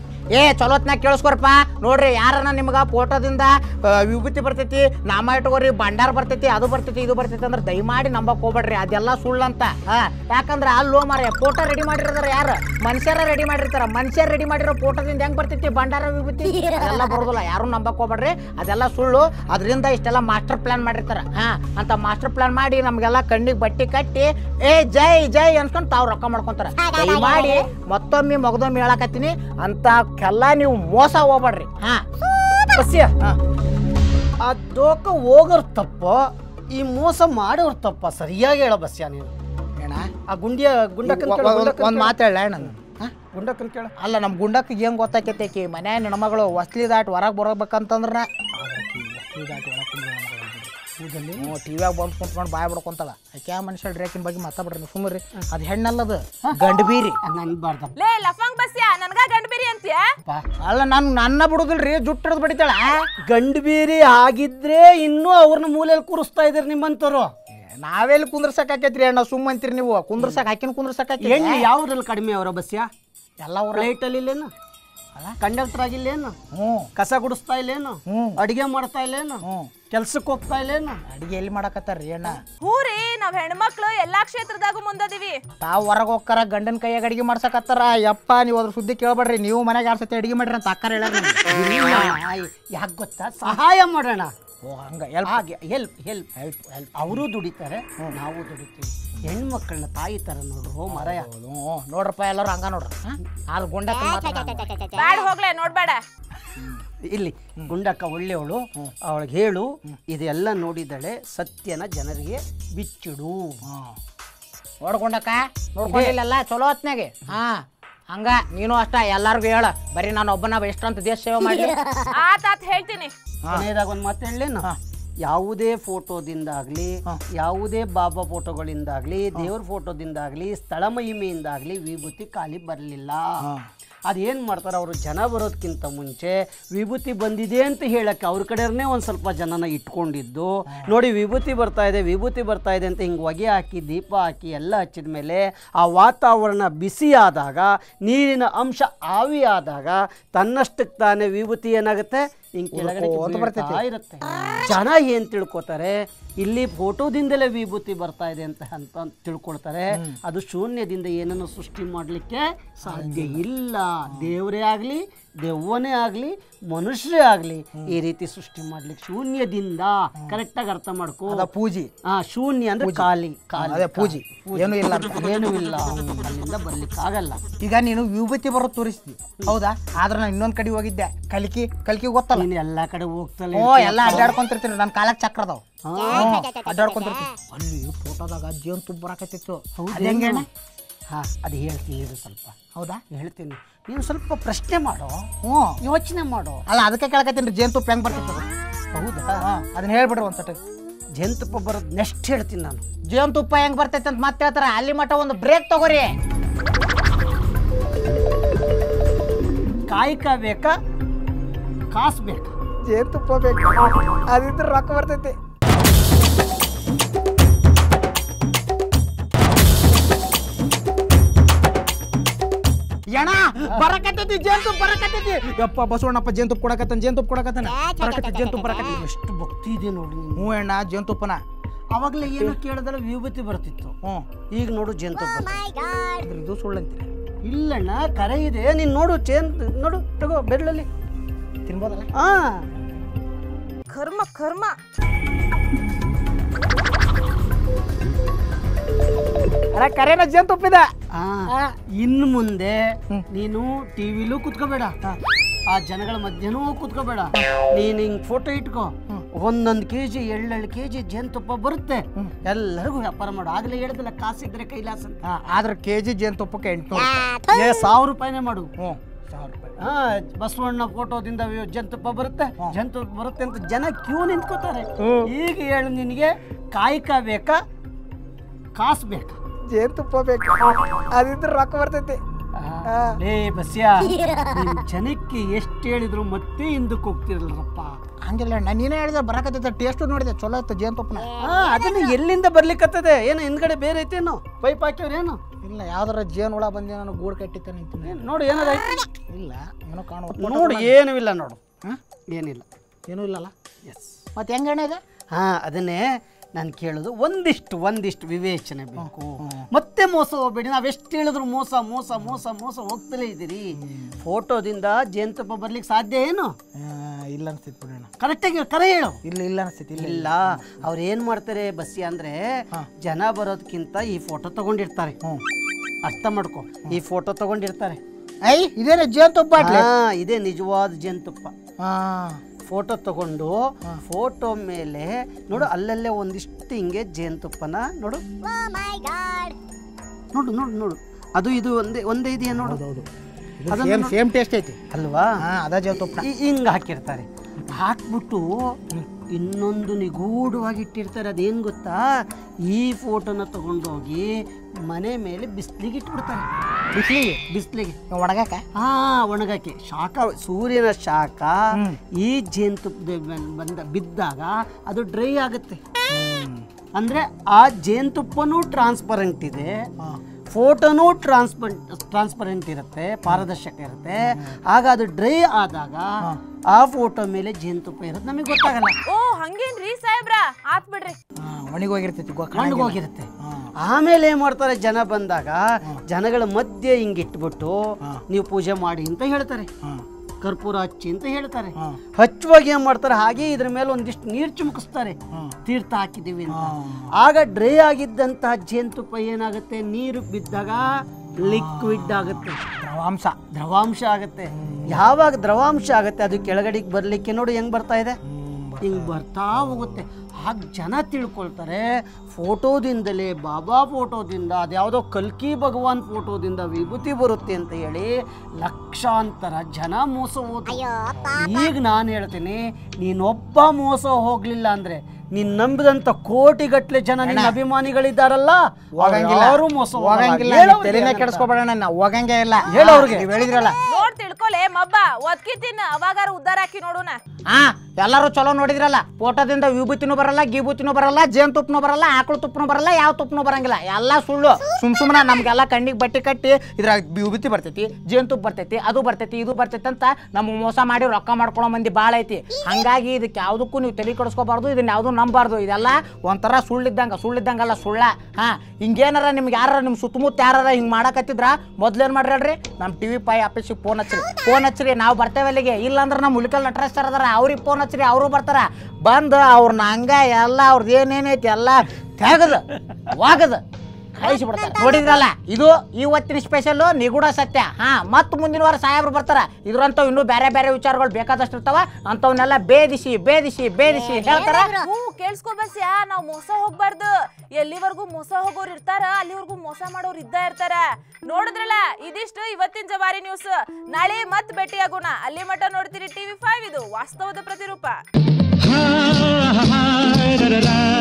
ಏ ಚಲೋತ್ನಾಗ ಕೇಳಿಸ್ಕೊರಪ್ಪ ನೋಡ್ರಿ ಯಾರನ್ನ ನಿಮ್ಗೆ ಫೋಟೋದಿಂದ ಆ, ವಿಭೂತಿ ಬರ್ತೈತಿ ನಾಮ ಇಟ್ಕೋರಿ ಭಂಡಾರ ಬರ್ತೈತಿ ಅದು ಬರ್ತೈತಿ ಇದು ಬರ್ತೈತಿ ಅಂದ್ರೆ ದಯಮಾಡಿ ನಂಬಕ್ ಹೋಗ್ಬೇಡ್ರಿ ಅದೆಲ್ಲ ಸುಳ್ಳಂತ ಹಾ ಯಾಕಂದ್ರೆ ಅಲ್ಲೋ ಮಾರ ಫೋಟೋ ರೆಡಿ ಮಾಡಿರ್ತಾರ ಯಾರು ಮನುಷ್ಯರ ರೆಡಿ ಮಾಡಿರ್ತಾರ ಮನುಷ್ಯರು ರೆಡಿ ಮಾಡಿರೋ ಫೋಟೋದಿಂದ ಹೆಂಗ್ ಬರ್ತೈತಿ ಭಂಡಾರ ವಿಭೂತಿ ಅದೆಲ್ಲ ಬರೋದಿಲ್ಲ ಯಾರು ನಂಬಕ್ ಹೋಗ್ಬೇಡ್ರಿ ಅದೆಲ್ಲ ಸುಳ್ಳು ಅದರಿಂದ ಇಷ್ಟೆಲ್ಲ ಮಾಸ್ಟರ್ ಪ್ಲಾನ್ ಮಾಡಿರ್ತಾರ ಹಾ ಅಂತ ಮಾಸ್ಟರ್ ಪ್ಲಾನ್ ಮಾಡಿ ನಮ್ಗೆಲ್ಲ ಕಣ್ಣಿಗೆ ಬಟ್ಟೆ ಕಟ್ಟಿ ಏ ಜೈ ಜೈ ಅನ್ಸ್ಕೊಂಡ್ ತಾವ್ ರೊಕ್ಕ ಮಾಡ್ಕೊಂತಾರ ದಯಮಾಡಿ ಮತ್ತೊಮ್ಮೆ ಮಗದೊಮ್ಮೆ ಹೇಳಕತ್ತೀನಿ ಅಂತಕ್ಕೆಲ್ಲ ನೀವು ಮೋಸ ಹೋಗ್ಬೇಡ್ರಿ ಹಾ ಬಸ್ಯ ಆ ದೋಕ ಹೋಗೋರ್ ತಪ್ಪ ಈ ಮೋಸ ಮಾಡೋರ್ ತಪ್ಪ ಸರಿಯಾಗಿ ಹೇಳ ಬಸ್ಯ ನೀನು ಏನ ಆ ಗುಂಡಿಯ ಗುಂಡಕ್ಕನ್ ಕೇಳು, ಗುಂಡಕ್ಕನ್ ಒಂದು ಕೇಳು. ಮಾತು ಹೇಳ ನಾನು ಹಾ? ಗುಂಡಕ್ಕನ್ ಕೇಳ ಅಲ್ಲ ನಮ್ಮ ಗುಂಡಕ್ಕೆ ಏನು ಗೊತ್ತಾಕೈತಿ ಆಕಿ ಮನ್ಯಾಗ ಹೆಣ್ಮಗಳು ವಸ್ಲಿ ದಾಟ್ ಹೊರಗೆ ಬರಬೇಕಂತಂದ್ರ ವಸ್ಲಿ ದಾಟ್ ಒಳಗೆ ಹ್ಞೂ ಟಿವಿಯಾಗ ಬಂದು ಕುಂತ್ಕೊಂಡು ಬಾಯ್ ಬಿಡ್ಕೊಂತಾಳ ಆಕೆ ಆ ಮನುಷ್ಯ ರೇಕಿನ ಬಗ್ಗೆ ಮಾತಾಡ್ರಿ ನೀವು ಸುಮ್ಮರಿ ಅದು ಹೆಣ್ಣಲ್ಲದ ಗಂಡು ಬೀರಿ ನನ್ಬಾರ್ದಪ್ಪ ಲೇ ಲಫಂಗ್ ಬಸ್ಯ ನನ್ಗ ಗಂಡ್ ಬಿರಿ ಅಂತ್ಯ ಅಲ್ಲ ನಾನು ನನ್ನ ಬಿಡುದಿಲ್ರಿ ಜುಟ್ಟು ಹಿಡಿದು ಬಿಡಿತಾಳ ಗಂಡು ಬೀರಿ ಆಗಿದ್ರೆ ಇನ್ನೂ ಅವ್ರನ್ನ ಮೂಲೆಯಲ್ಲಿ ಕೂರಿಸ್ತಾ ಇದ್ದೀರಿ ನಿಮ್ಮಂತರು ನಾವೆಲ್ಲಿ ಕುಂದ್ರಸಕ್ಕಾಕೈತ್ರಿ ಅಣ್ಣ ಸುಮ್ಮ ಅಂತೀರಿ ನೀವು ಕುಂದ್ರಸಕ್ ಹಾಕಿನ ಕುಂದ್ರಸಕ್ಕಾಕೈತಿ ಎಣ್ಣೆ ಯಾವ್ದ್ರಲ್ಲಿ ಕಡಿಮೆ ಅವರ ಬಸ್ಯ ಎಲ್ಲ ಊರ ಫ್ಲೈಟಲ್ಲಿ ಇಲ್ಲೇನು ಕಂಡಕ್ಟರ್ ಆಗಿಲ್ಲೇನು ಹ್ಞೂ ಕಸ ಗುಡಿಸ್ತಾ ಇಲ್ಲೇನು ಹ್ಞೂ ಅಡಿಗೆ ಮಾಡ್ತಾ ಇಲ್ಲೇನು ಹ್ಞೂ ಕೆಲ್ಸಕ್ಕೆ ಹೋಗ್ತಾ ಇಲ್ಲೇನು ಅಡಿಗೆ ಎಲ್ಲಿ ಮಾಡಕತ್ತಾರ್ರಿ ಅಣ್ಣ ಹೂ ರೀ ನಾವ್ ಹೆಣ್ಮಕ್ಳು ಎಲ್ಲಾ ಕ್ಷೇತ್ರದಾಗೂ ಮುಂದದಿವಿ ತಾವು ಹೊರಗೆ ಹೋಗ್ತಾರ ಗಂಡನ ಕೈಯಾಗ ಅಡಿಗೆ ಮಾಡ್ಸಕತ್ತಾರ ಯಪ್ಪ ನೀವು ಅದ್ರ ಸುದ್ದಿ ಕೇಳ್ಬೇಡ್ರಿ ನೀವು ಮನೆಗೆ ಯಾರು ಸತಿ ಅಡಿಗೆ ಮಾಡ್ರಿ ಅಂತ ಅಕ್ಕಾರ ಹೇಳ್ಯಾರ ಯಾಕೆ ಗೊತ್ತಾ ಸಹಾಯ ಮಾಡೋಣ ಓ ಹಂಗ ಎಲ್ಪ್ ಹಾಗೆ ಹೆಲ್ಪ್ ಹೆಲ್ಪ್ ಹೆಲ್ಪ್ ಹೆಲ್ಪ್ ಅವರು ದುಡಿತಾರೆ ನಾವು ದುಡಿತೀವಿ ಹೆಣ್ಮಕ್ಳನ್ನ ತಾಯಿ ತರ ನೋಡ್ರು ಮರಯ ಹ್ಞೂ ನೋಡ್ರಪ್ಪ ಎಲ್ಲರೂ ಹಂಗ ನೋಡ್ರಿ ಅದು ಗುಂಡಕ್ಕ ಬ್ಯಾಡ್ ಹೋಗ್ಲೆ ನೋಡ್ಬೇಡ ಇಲ್ಲಿ ಗುಂಡಕ್ಕ ಒಳ್ಳೆಯವಳು ಅವಳಿಗೆ ಹೇಳು ಇದೆಲ್ಲ ನೋಡಿದಳೆ ಸತ್ಯನ ಜನರಿಗೆ ಬಿಚ್ಚಿಡು ನೋಡ್ಕೊಂಡಕ್ಕ ನೋಡ್ಕೊಂಡಿಲ್ಲಲ್ಲ ಚಲೋ ಹೊತ್ನಾಗೆ ಹಾ ಹಂಗ ನೀನು ಅಷ್ಟ ಎಲ್ಲಾರ್ಗು ಹೇಳ ಬರೀ ನಾನು ಒಬ್ಬನ ಎಷ್ಟಂತ ದೇಶ ಸೇವೆ ಮಾಡಿ ಆತ್ ಆತ್ ಹೇಳ್ತೀನಿ ಕೊನೆಯದಾಗ ಒಂದು ಮಾತು ಹೇಳೇನು ಯಾವುದೇ ಫೋಟೋದಿಂದಾಗ್ಲಿ ಯಾವುದೇ ಬಾಬಾ ಫೋಟೋಗಳಿಂದಾಗ್ಲಿ ದೇವ್ರ ಫೋಟೋದಿಂದಾಗ್ಲಿ ಸ್ಥಳ ಮಹಿಮೆಯಿಂದಾಗ್ಲಿ ವಿಭೂತಿ ಖಾಲಿ ಬರಲಿಲ್ಲ ಅದೇನು ಮಾಡ್ತಾರೆ ಅವರು ಜನ ಬರೋದಕ್ಕಿಂತ ಮುಂಚೆ ವಿಭೂತಿ ಬಂದಿದೆ ಅಂತ ಹೇಳಕ್ಕೆ ಅವ್ರ ಕಡೆಯವ್ರನ್ನೇ ಒಂದು ಸ್ವಲ್ಪ ಜನನ ಇಟ್ಕೊಂಡಿದ್ದು ನೋಡಿ ವಿಭೂತಿ ಬರ್ತಾ ಇದೆ ವಿಭೂತಿ ಬರ್ತಾ ಇದೆ ಅಂತ ಹಿಂಗೆ ಹೊಗೆ ಹಾಕಿ ದೀಪ ಹಾಕಿ ಎಲ್ಲ ಹಚ್ಚಿದ ಮೇಲೆ ಆ ವಾತಾವರಣ ಬಿಸಿ ಆದಾಗ ನೀರಿನ ಅಂಶ ಆವಿ ಆದಾಗ ತನ್ನಷ್ಟಕ್ಕೆ ತಾನೇ ವಿಭೂತಿ ಏನಾಗುತ್ತೆ ಹಿಂಗೆ ಕೆಳಗಡೆ ಉಳ್ಕೋತ ಬೀಳ್ತಾ ಇರುತ್ತೆ ಜನ ಏನ್ ತಿಳ್ಕೊತಾರೆ ಇಲ್ಲಿ ಫೋಟೋದಿಂದಲೇ ವಿಭೂತಿ ಬರ್ತಾ ಇದೆ ಅಂತ ಅಂತ ತಿಳ್ಕೊಳ್ತಾರೆ ಅದು ಶೂನ್ಯದಿಂದ ಏನನ್ನು ಸೃಷ್ಟಿ ಮಾಡಲಿಕ್ಕೆ ಸಾಧ್ಯ ಇಲ್ಲ ದೇವರೇ ಆಗಲಿ ದೆವ್ವನೇ ಆಗಲಿ ಮನುಷ್ಯರೇ ಆಗಲಿ ಈ ರೀತಿ ಸೃಷ್ಟಿ ಮಾಡ್ಲಿಕ್ಕೆ ಶೂನ್ಯದಿಂದ ಕರೆಕ್ಟಾಗಿ ಅರ್ಥ ಮಾಡ್ಕೋ ಅದ ಪೂಜಿ ಆ ಶೂನ್ಯ ಅಂದ್ರೆ ಖಾಲಿ ಖಾಲಿ ಅದೇ ಪೂಜಿ ಏನು ಇಲ್ಲ ಅಂತ. ಏನೂ ಇಲ್ಲ ಅಲ್ಲಿಂದ ಬರ್ಲಿಕ್ಕೆ ಆಗಲ್ಲ ಈಗ ನೀನು ವಿಭೂತಿ ಬರೋದು ತೋರಿಸ್ತಿ ಹೌದಾ ಆದ್ರೆ ನಾನು ಇನ್ನೊಂದ್ ಕಡೆ ಹೋಗಿದ್ದೆ ಕಲಿಕಿ ಕಲಿಕೆ ಗೊತ್ತಲ್ಲ ನೀನು ಎಲ್ಲಾ ಕಡೆ ಹೋಗ್ತಲೇ ಓ ಎಲ್ಲ ಅಡ್ಡಾಡ್ಕೊಂತಿರ್ತೀನಿ ನನ್ನ ಕಾಲಕ್ಕೆ ಚಕ್ರ ಅದಾವ ಅಡ್ಡಾಡ್ಕೊಂತಿರ್ತೀನಿ ಅಲ್ಲಿ ಫೋಟೋದಾಗ ಜೇನು ತುಪ್ಪ ಬರಾಕತ್ತಿತ್ತು ಅದು ಹೆಂಗೆ ಅಣ್ಣ? ಹಾ ಅದು ಹೇಳ್ತೀನಿ ಇರು ಸ್ವಲ್ಪ ಹೌದಾ ಹೇಳ್ತೀನಿ ನೀನು ಸ್ವಲ್ಪ ಪ್ರಶ್ನೆ ಮಾಡೋ ಹ್ಞೂ ಯೋಚನೆ ಮಾಡೋ ಅಲ್ಲ ಅದಕ್ಕೆ ಕೇಳಕತ್ತೀನಿ ಜೇನು ತುಪ್ಪ ಹೆಂಗ್ ಬರ್ತೈತೆ ಅದು ಹೌದಾ ಹಾಂ ಅದನ್ನ ಹೇಳ್ಬಿಡ್ರಿ ಒಂದ್ಸತಿ ಜೇನುತುಪ್ಪ ಬರೋದು ನೆಕ್ಸ್ಟ್ ಹೇಳ್ತೀನಿ ನಾನು ಜೇನು ತುಪ್ಪ ಹೆಂಗ್ ಬರ್ತೈತೆ ಅಂತ ಮತ್ತೆ ಹೇಳ್ತಾರ ಅಲ್ಲಿ ಮಟ್ಟ ಒಂದು ಬ್ರೇಕ್ ತಗೋರಿ ಕಾಯ್ಕ ಬೇಕಾ ಕಾಸು ಬೇಕಾ ಜೇನು ತುಪ್ಪ ಬೇಕು ಅದಿದ್ರೆ ರೊಕ್ಕ ಬರ್ತೈತಿ ಎಣ ಬರಕತ್ತೈತಿ ಜೇನು ತುಪ್ಪ ಬರಕತ್ತೈತಿ ಯಪ್ಪ ಬಸವಣ್ಣಪ್ಪ ಜೇನು ತುಪ್ಪ ಕೊಡಕತ್ತಾನ ಜೇನು ತುಪ್ಪ ಕೊಡಕತ್ತಾನ ಬರಕತ್ತೈತಿ ಜೇನು ತುಪ್ಪ ಬರಕತ್ತೈತಿ ಎಷ್ಟು ಭಕ್ತಿ ಇದೆ ನೋಡಿ ನೀನು ಹ್ಞೂ ಅಣ್ಣ ಜೇನು ತುಪ್ಪನ ಅವಾಗಲೇ ಏನು ಕೇಳಿದ್ರೆ ವಿಭೂತಿ ಬರ್ತಿತ್ತು ಹ್ಞೂ ಈಗ ನೋಡು ಜೇನುತುಪ್ಪ ಬರ್ತದೆ. ಇದ್ರ ಇದು ಸುಳ್ಳಂತೀರಿ ಇಲ್ಲಣ್ಣ ಕರೆ ಇದೆ ನೀನು ನೋಡು ಚೇನ್ ನೋಡು ತಗೋ ಬೆರಳಲ್ಲಿ ತಿನ್ಬೋದಲ್ಲ ಹಾ ಕರ್ಮ ಕರ್ಮ ಅಲ್ಲ ಕರೆನ ಜೇನು ತುಪ್ಪಿದ ಆ, ಇನ್ನು ಮುಂದೆ ನೀನು ಟಿವಿಲೂ ಕುತ್ಕೋಬೇಡ ಆ ಜನಗಳ ಮಧ್ಯನೂ ಕುತ್ಕೋಬೇಡ ನೀನು ಹಿಂಗ್ ಫೋಟೋ ಇಟ್ಕೋ ಒಂದೊಂದು ಕೆ ಜಿ ಎಳ್ಳೆಳ್ಳು ಕೆ ಜಿ ಜೇನುತುಪ್ಪ ಬರುತ್ತೆ ಎಲ್ಲರಿಗೂ ವ್ಯಾಪಾರ ಮಾಡು ಆಗಲೇ ಹೇಳಿದಲ್ಲ ಕಾಸಿದ್ರೆ ಕೈಲಾಸ ಅಂತ ಆದ್ರೆ ಕೆ ಜಿ ಜೇನು ತುಪ್ಪಕ್ಕೆ ಎಂಟುನೂರು ಏ ಸಾವಿರ ರೂಪಾಯಿನೇ ಮಾಡು ಹ್ಞೂ ಸಾವಿರ ರೂಪಾಯಿ ಹಾ ಬಸವಣ್ಣ ಫೋಟೋದಿಂದ ವಿ- ಜೇನುತುಪ್ಪ ಬರುತ್ತೆ ಜೇನುತುಪ್ಪ ಬರುತ್ತೆ ಅಂತ ಜನ ಕ್ಯೂ ನಿಂತ್ಕೋತಾರೆ ಈಗ ಹೇಳು ನಿನಗೆ ಕಾಯ್ಕ ಬೇಕಾ ಕಾಸು ಬೇಕಾ ಜೇನು ತುಪ್ಪ ಬೇಕು ಅದಿದ್ರೆ ರೊಕ್ಕ ಬರ್ತೈತಿ ಲೇ ಬಸ್ಯಾ ನಿಮ್ ಜನಕ್ಕೆ ಎಷ್ಟು ಹೇಳಿದ್ರು ಮತ್ತೆ ಹಿಂದಕ್ಕೆ ಹೋಗ್ತಿರಲ್ರಪ್ಪ ಹಂಗಿಲ್ಲ ನಾನು ನೀನೇ ಹೇಳಿದೆ ಬರಕತ್ತೈತೆ ಟೇಸ್ಟ್ ನೋಡಿದೆ ಚಲೋ ಇತ್ತು ಜೇನು ತುಪ್ಪನ ಹಾ ಅದನ್ನ ಎಲ್ಲಿಂದ ಬರ್ಲಿಕ್ಕತ್ತದೆ ಏನು ಹಿಂದ್ಗಡೆ ಬೇರೆ ಐತೇನು ಪೈಪ್ ಹಾಕ್ಯವ್ರೇನು ಇಲ್ಲ ಯಾವ್ದಾರ ಜೇನು ಹುಳ ಬಂದಿ ನಾನು ಗೂಡು ಕಟ್ಟಿತ್ತೆ ನಿಂತೀನಿ ಏನ್ ನೋಡು ಏನದ ಇಲ್ಲ ಏನೋ ಕಾಣು ನೋಡು ಏನೂ ಇಲ್ಲ ನೋಡು ಹಾಂ ಏನಿಲ್ಲ ಏನೂ ಇಲ್ಲಲ್ಲ ಎಸ್ ಮತ್ತೆ ಹೆಂಗಣ್ಣ ಇದೆ ಹಾ ಅದನ್ನೇ ನಾನು ಕೇಳೋದು ಒಂದಿಷ್ಟು ಒಂದಿಷ್ಟು ವಿವೇಚನೆ ಬೇಕು ಮತ್ತೆ ಮೋಸ ಹೋಗ್ಬೇಡಿ ನಾವೆಷ್ಟು ಹೇಳಿದ್ರು ಮೋಸ ಮೋಸ ಮೋಸ ಮೋಸ ಹೋಗ್ತಲೇ ಇದ್ದೀರಿ ಫೋಟೋದಿಂದ ಜೇನುತುಪ್ಪ ಬರ್ಲಿಕ್ಕೆ ಸಾಧ್ಯ ಏನು ಇಲ್ಲ ಅನ್ಸ್ತೈತಿ ಬಿಡೋಣ ಕರೆಕ್ಟಾಗಿ ಕರೆ ಹೇಳು ಇಲ್ಲ ಇಲ್ಲ ಅನ್ಸ್ತೈತಿ ಇಲ್ಲ ಇಲ್ಲ ಅವ್ರು ಏನ್ ಮಾಡ್ತಾರೆ ಬಸ್ಸಿ ಅಂದ್ರೆ ಜನ ಬರೋದಕ್ಕಿಂತ ಈ ಫೋಟೋ ತಗೊಂಡಿರ್ತಾರೆ ಅರ್ಥ ಮಾಡ್ಕೊ ಈ ಫೋಟೋ ತಗೊಂಡಿರ್ತಾರೆ ಐ ಇದೇನೆ ಜೇನು ತುಪ್ಪ ಹಾ, ಇದೇ ನಿಜವಾದ ಜೇನುತುಪ್ಪ ಹಾಂ ಫೋಟೋ ತಗೊಂಡು ಫೋಟೋ ಮೇಲೆ ನೋಡು ಅಲ್ಲಲ್ಲೇ ಒಂದಿಷ್ಟು ಹಿಂಗೆ ಜೇನುತುಪ್ಪನ ನೋಡು ನೋಡು ನೋಡು ನೋಡು ಅದು ಇದು ಒಂದೇ ಒಂದೇ ಇದೆಯಾ ನೋಡು ಹೌದು ಸೇಮ್ ಸೇಮ್ ಟೇಸ್ಟ್ ಐತಿ ಅಲ್ವಾ ಹಾಂ ಅದ ಜೇನು ತುಪ್ಪ ಹಿ- ಹಿಂಗ್ ಹಾಕಿರ್ತಾರೆ ಹಾಕ್ಬಿಟ್ಟು ಇನ್ನೊಂದು ನಿಗೂಢವಾಗಿ ಇಟ್ಟಿರ್ತಾರೆ ಅದೇನು ಗೊತ್ತಾ ಈ ಫೋಟೋನ ತಗೊಂಡೋಗಿ ಮನೆ ಮೇಲೆ ಬಿಸಿಲಿಗೆ ಇಟ್ಬಿಡ್ತಾರೆ ಬಿಸಿಲಿಗೆ ಬಿಸಿಲಿಗೆ ಒಣಗಾಕ ಹಾ ಒಣಗಕ್ಕೆ ಶಾಖ ಸೂರ್ಯನ ಶಾಖ ಈ ಜೇನುತುಪ್ಪದ ಮೇಲೆ ಬಂದ ಬಿದ್ದಾಗ ಅದು ಡ್ರೈ ಆಗುತ್ತೆ ಅಂದ್ರೆ ಆ ಜೇನುತುಪ್ಪನೂ ಟ್ರಾನ್ಸ್ಪರೆಂಟ್ ಇದೆ ಫೋಟೋನೂ ಟ್ರಾನ್ಸ್ಪರೆಂಟ್ ಟ್ರಾನ್ಸ್ಪರೆಂಟ್ ಇರುತ್ತೆ ಪಾರದರ್ಶಕ ಇರುತ್ತೆ ಆಗ ಅದು ಡ್ರೈ ಆದಾಗ ಆ ಫೋಟೋ ಮೇಲೆ ಜೇನುತುಪ್ಪ ಇರೋದು ನಮಗೆ ಗೊತ್ತಾಗಲ್ಲ ಓ ಹಂಗೇನ್ರಿ ಸಾಹೇಬ್ರ ಆತ್ ಬಿಡ್ರಿ ಒಣಗೋಗಿರ್ತೈತಿ ಗೊ ಹೋಗಿರುತ್ತೆ ಆಮೇಲೆ ಏನ್ ಮಾಡ್ತಾರೆ ಜನ ಬಂದಾಗ ಜನಗಳ ಮಧ್ಯೆ ಹಿಂಗೆ ಇಟ್ಬಿಟ್ಟು ನೀವು ಪೂಜೆ ಮಾಡಿ ಅಂತ ಹೇಳ್ತಾರೆ ಕರ್ಪೂರ ಹಚ್ಚಿ ಅಂತ ಹೇಳ್ತಾರೆ ಹಚ್ಚುವಾಗ ಏನ್ ಮಾಡ್ತಾರೆ ಹಾಗೆ ಇದ್ರ ಮೇಲೆ ಒಂದಿಷ್ಟು ನೀರು ಚುಮುಕಿಸ್ತಾರೆ ತೀರ್ಥ ಹಾಕಿದೀವಿ ಅಂತ ಆಗ ಡ್ರೈ ಆಗಿದ್ದಂತಹ ಜೇನುತುಪ್ಪ ಏನಾಗುತ್ತೆ ನೀರು ಬಿದ್ದಾಗ ಲಿಕ್ವಿಡ್ ಆಗುತ್ತೆ ದ್ರವಾಂಶ ದ್ರವಾಂಶ ಆಗುತ್ತೆ ಯಾವಾಗ ದ್ರವಾಂಶ ಆಗುತ್ತೆ ಅದು ಕೆಳಗಡೆಗೆ ಬರ್ಲಿಕ್ಕೆ ನೋಡಿ ಹೆಂಗ್ ಬರ್ತಾ ಇದೆ ಹಿಂಗ್ ಬರ್ತಾ ಹೋಗುತ್ತೆ ಹಾಗೆ ಜನ ತಿಳ್ಕೊಳ್ತಾರೆ ಫೋಟೋದಿಂದಲೇ ಬಾಬಾ ಫೋಟೋದಿಂದ ಅದ್ಯಾವುದೋ ಕಲ್ಕಿ ಭಗವಾನ್ ಫೋಟೋದಿಂದ ವಿಭೂತಿ ಬರುತ್ತೆ ಅಂತ ಹೇಳಿ ಲಕ್ಷಾಂತರ ಜನ ಮೋಸ ಹೋದ್ರು ಈಗ ನಾನು ಹೇಳ್ತೀನಿ ನೀನೊಬ್ಬ ಮೋಸ ಹೋಗ್ಲಿಲ್ಲ ಅಂದ್ರೆ ನೀನ್ ನಂಬಿದಂತ ಕೋಟಿಗಟ್ಲೆ ಜನ ನಿನ್ನ ಅಭಿಮಾನಿಗಳಿದ್ದಾರಲ್ಲ ಹೋಗಂಗಿಲ್ಲ ಯಾರು ಮೋಸ ಹೋಗಲ್ಲ. ಹೋಗಂಗಿಲ್ಲ ಹೇಳು ನೀವ್ ತಲೆನೇ ಕೆಡಿಸ್ಕೊಬೇಡ ನಾವು ಹೋಗಂಗೆ ಇಲ್ಲ ಹೇಳು ಅವ್ರಿಗೆ. ನೀವ್ ಹೇಳಿದ್ರಲ್ಲ ನೋಡ್ ತಿಳ್ಕೊಲೆ ಮಬ್ಬ ಒದ್ಕಿ ತಿನ್ನ ಅವಾಗಾರ ಉದ್ದಾರ ಹಾಕಿ ನೋಡುನ ಹಾ ಎಲ್ಲರೂ ಚಲೋ ನೋಡಿದ್ರಲ್ಲ ಫೋಟೋದಿಂದ ವಿಭೂತಿನೂ ಬರಲ್ಲ ಗೀಭೂತಿನೂ ಬರಲ್ಲ ಜೇನ್ ತುಪ್ಪನೂ ಬರಲ್ಲ ಆಕಳು ತುಪ್ಪನೂ ಬರಲ್ಲ ಯಾವ ತುಪ್ಪನೂ ಬರಂಗಿಲ್ಲ ಎಲ್ಲ ಸುಳ್ಳು ಸುಮ್ ಸುಮ್ಮನೆ ನಮ್ಗೆಲ್ಲ ಕಣ್ಣಿಗೆ ಬಟ್ಟೆ ಕಟ್ಟಿ ಇದ್ರಾಗ ವಿಭೂತಿ ಬರ್ತೈತಿ ಜೇನ್ ತುಪ್ಪ ಬರ್ತೈತಿ ಅದು ಬರ್ತೈತಿ ಇದು ಬರ್ತೈತಿ ಅಂತ ನಮ್ಗೆ ಮೋಸ ಮಾಡಿ ರೊಕ್ಕ ಮಾಡ್ಕೊಳ್ಳೋ ಮಂದಿ ಭಾಳ ಐತಿ ಹಂಗಾಗಿ ಇದಕ್ಕೆ ಯಾವುದಕ್ಕೂ ನೀವು ತಲೆ ಕೆಡಿಸ್ಕೋಬಾರ್ದು ಇದನ್ನ ಯಾವುದು ನಂಬಾರ್ದು ಇದೆಲ್ಲ ಒಂಥರ ಸುಳ್ಳಿದ್ದಂಗೆ ಸುಳ್ಳಿದ್ದಂಗಲ್ಲ ಸುಳ್ಳ ಹಾ ಹಿಂಗೇನಾರ ನಿಮ್ಗೆ ಯಾರ ನಿಮ್ಮ ಸುತ್ತಮುತ್ತ ಯಾರ ಹಿಂಗೆ ಮಾಡಕತ್ತಿದ್ರ ಮೊದ್ಲೇನು ಮಾಡ್ರಿ ಹೇಳ್ರಿ ನಮ್ಮ ಟಿ ವಿ ಪೈ ಆಫೀಸಿಗೆ ಫೋನ್ ಹಚ್ಚಿರಿ ಫೋನ್ ಹಚ್ಚಿರಿ ನಾವು ಬರ್ತೇವೆ ಅಲ್ಲಿಗೆ ಇಲ್ಲಾಂದ್ರೆ ನಮ್ಮ ಮುಲಿಕಲ್ ನಟರಾಜ್ ಸರ್ ಅದಾರ ಅವ್ರಿಗೆ ಫೋನ್ ಹಚ್ಚಿರಿ ಅವರು ಬರ್ತಾರ ಬಂದು ಅವ್ರನ್ನ ಹಂಗ ಎಲ್ಲ ಅವ್ರದ್ದು ಏನೇನೈತಿ ಎಲ್ಲ ತೆಗದ ವಾಗದ ಕಳಿಸಿ ಬಿಡ್ತಾರೆ ನೋಡಿದ್ರಲ್ಲ ಇದು ಇವತ್ತಿನ ಸ್ಪೆಷಲ್ ನಿಗೂಢ ಸತ್ಯ ಹಾ ಮತ್ ಮುಂದಿನ ವಾರ ಸಾಹೇಬ್ರು ಬರ್ತಾರ ಇದ್ರಂತವ್ ಇನ್ನೂ ಬೇರೆ ಬೇರೆ ವಿಚಾರಗಳು ಬೇಕಾದಷ್ಟು ಇರ್ತಾವ ಅಂತವನ್ನೆಲ್ಲ ಬೇದಿಸಿ ಬೇದಿಸಿ ಬೇದಿಸಿ ಹೇಳ್ತಾರ ಹ್ಞೂ ಕೇಳಿಸ್ಕೊ ಬಸ್ಯಾ ನಾವ್ ಮೋಸ ಹೋಗ್ಬಾರ್ದು ಎಲ್ಲಿವರೆಗೂ ಮೋಸ ಹೋಗೋರು ಇರ್ತಾರ ಅಲ್ಲಿವರೆಗೂ ಮೋಸ ಮಾಡೋರು ಇದ್ದ ಇರ್ತಾರ ನೋಡಿದ್ರಲ್ಲ ಇದಿಷ್ಟು ಇವತ್ತಿನ ಜವಾರಿ ನ್ಯೂಸ್ ನಾಳೆ ಮತ್ ಭೇಟಿಯಾಗೋಣ ಅಲ್ಲಿ ಮಟ ನೋಡ್ತೀರಿ ಟಿವಿ ಫೈವ್ ಇದು ವಾಸ್ತವದ ಪ್ರತಿರೂಪ ha ha ha da da da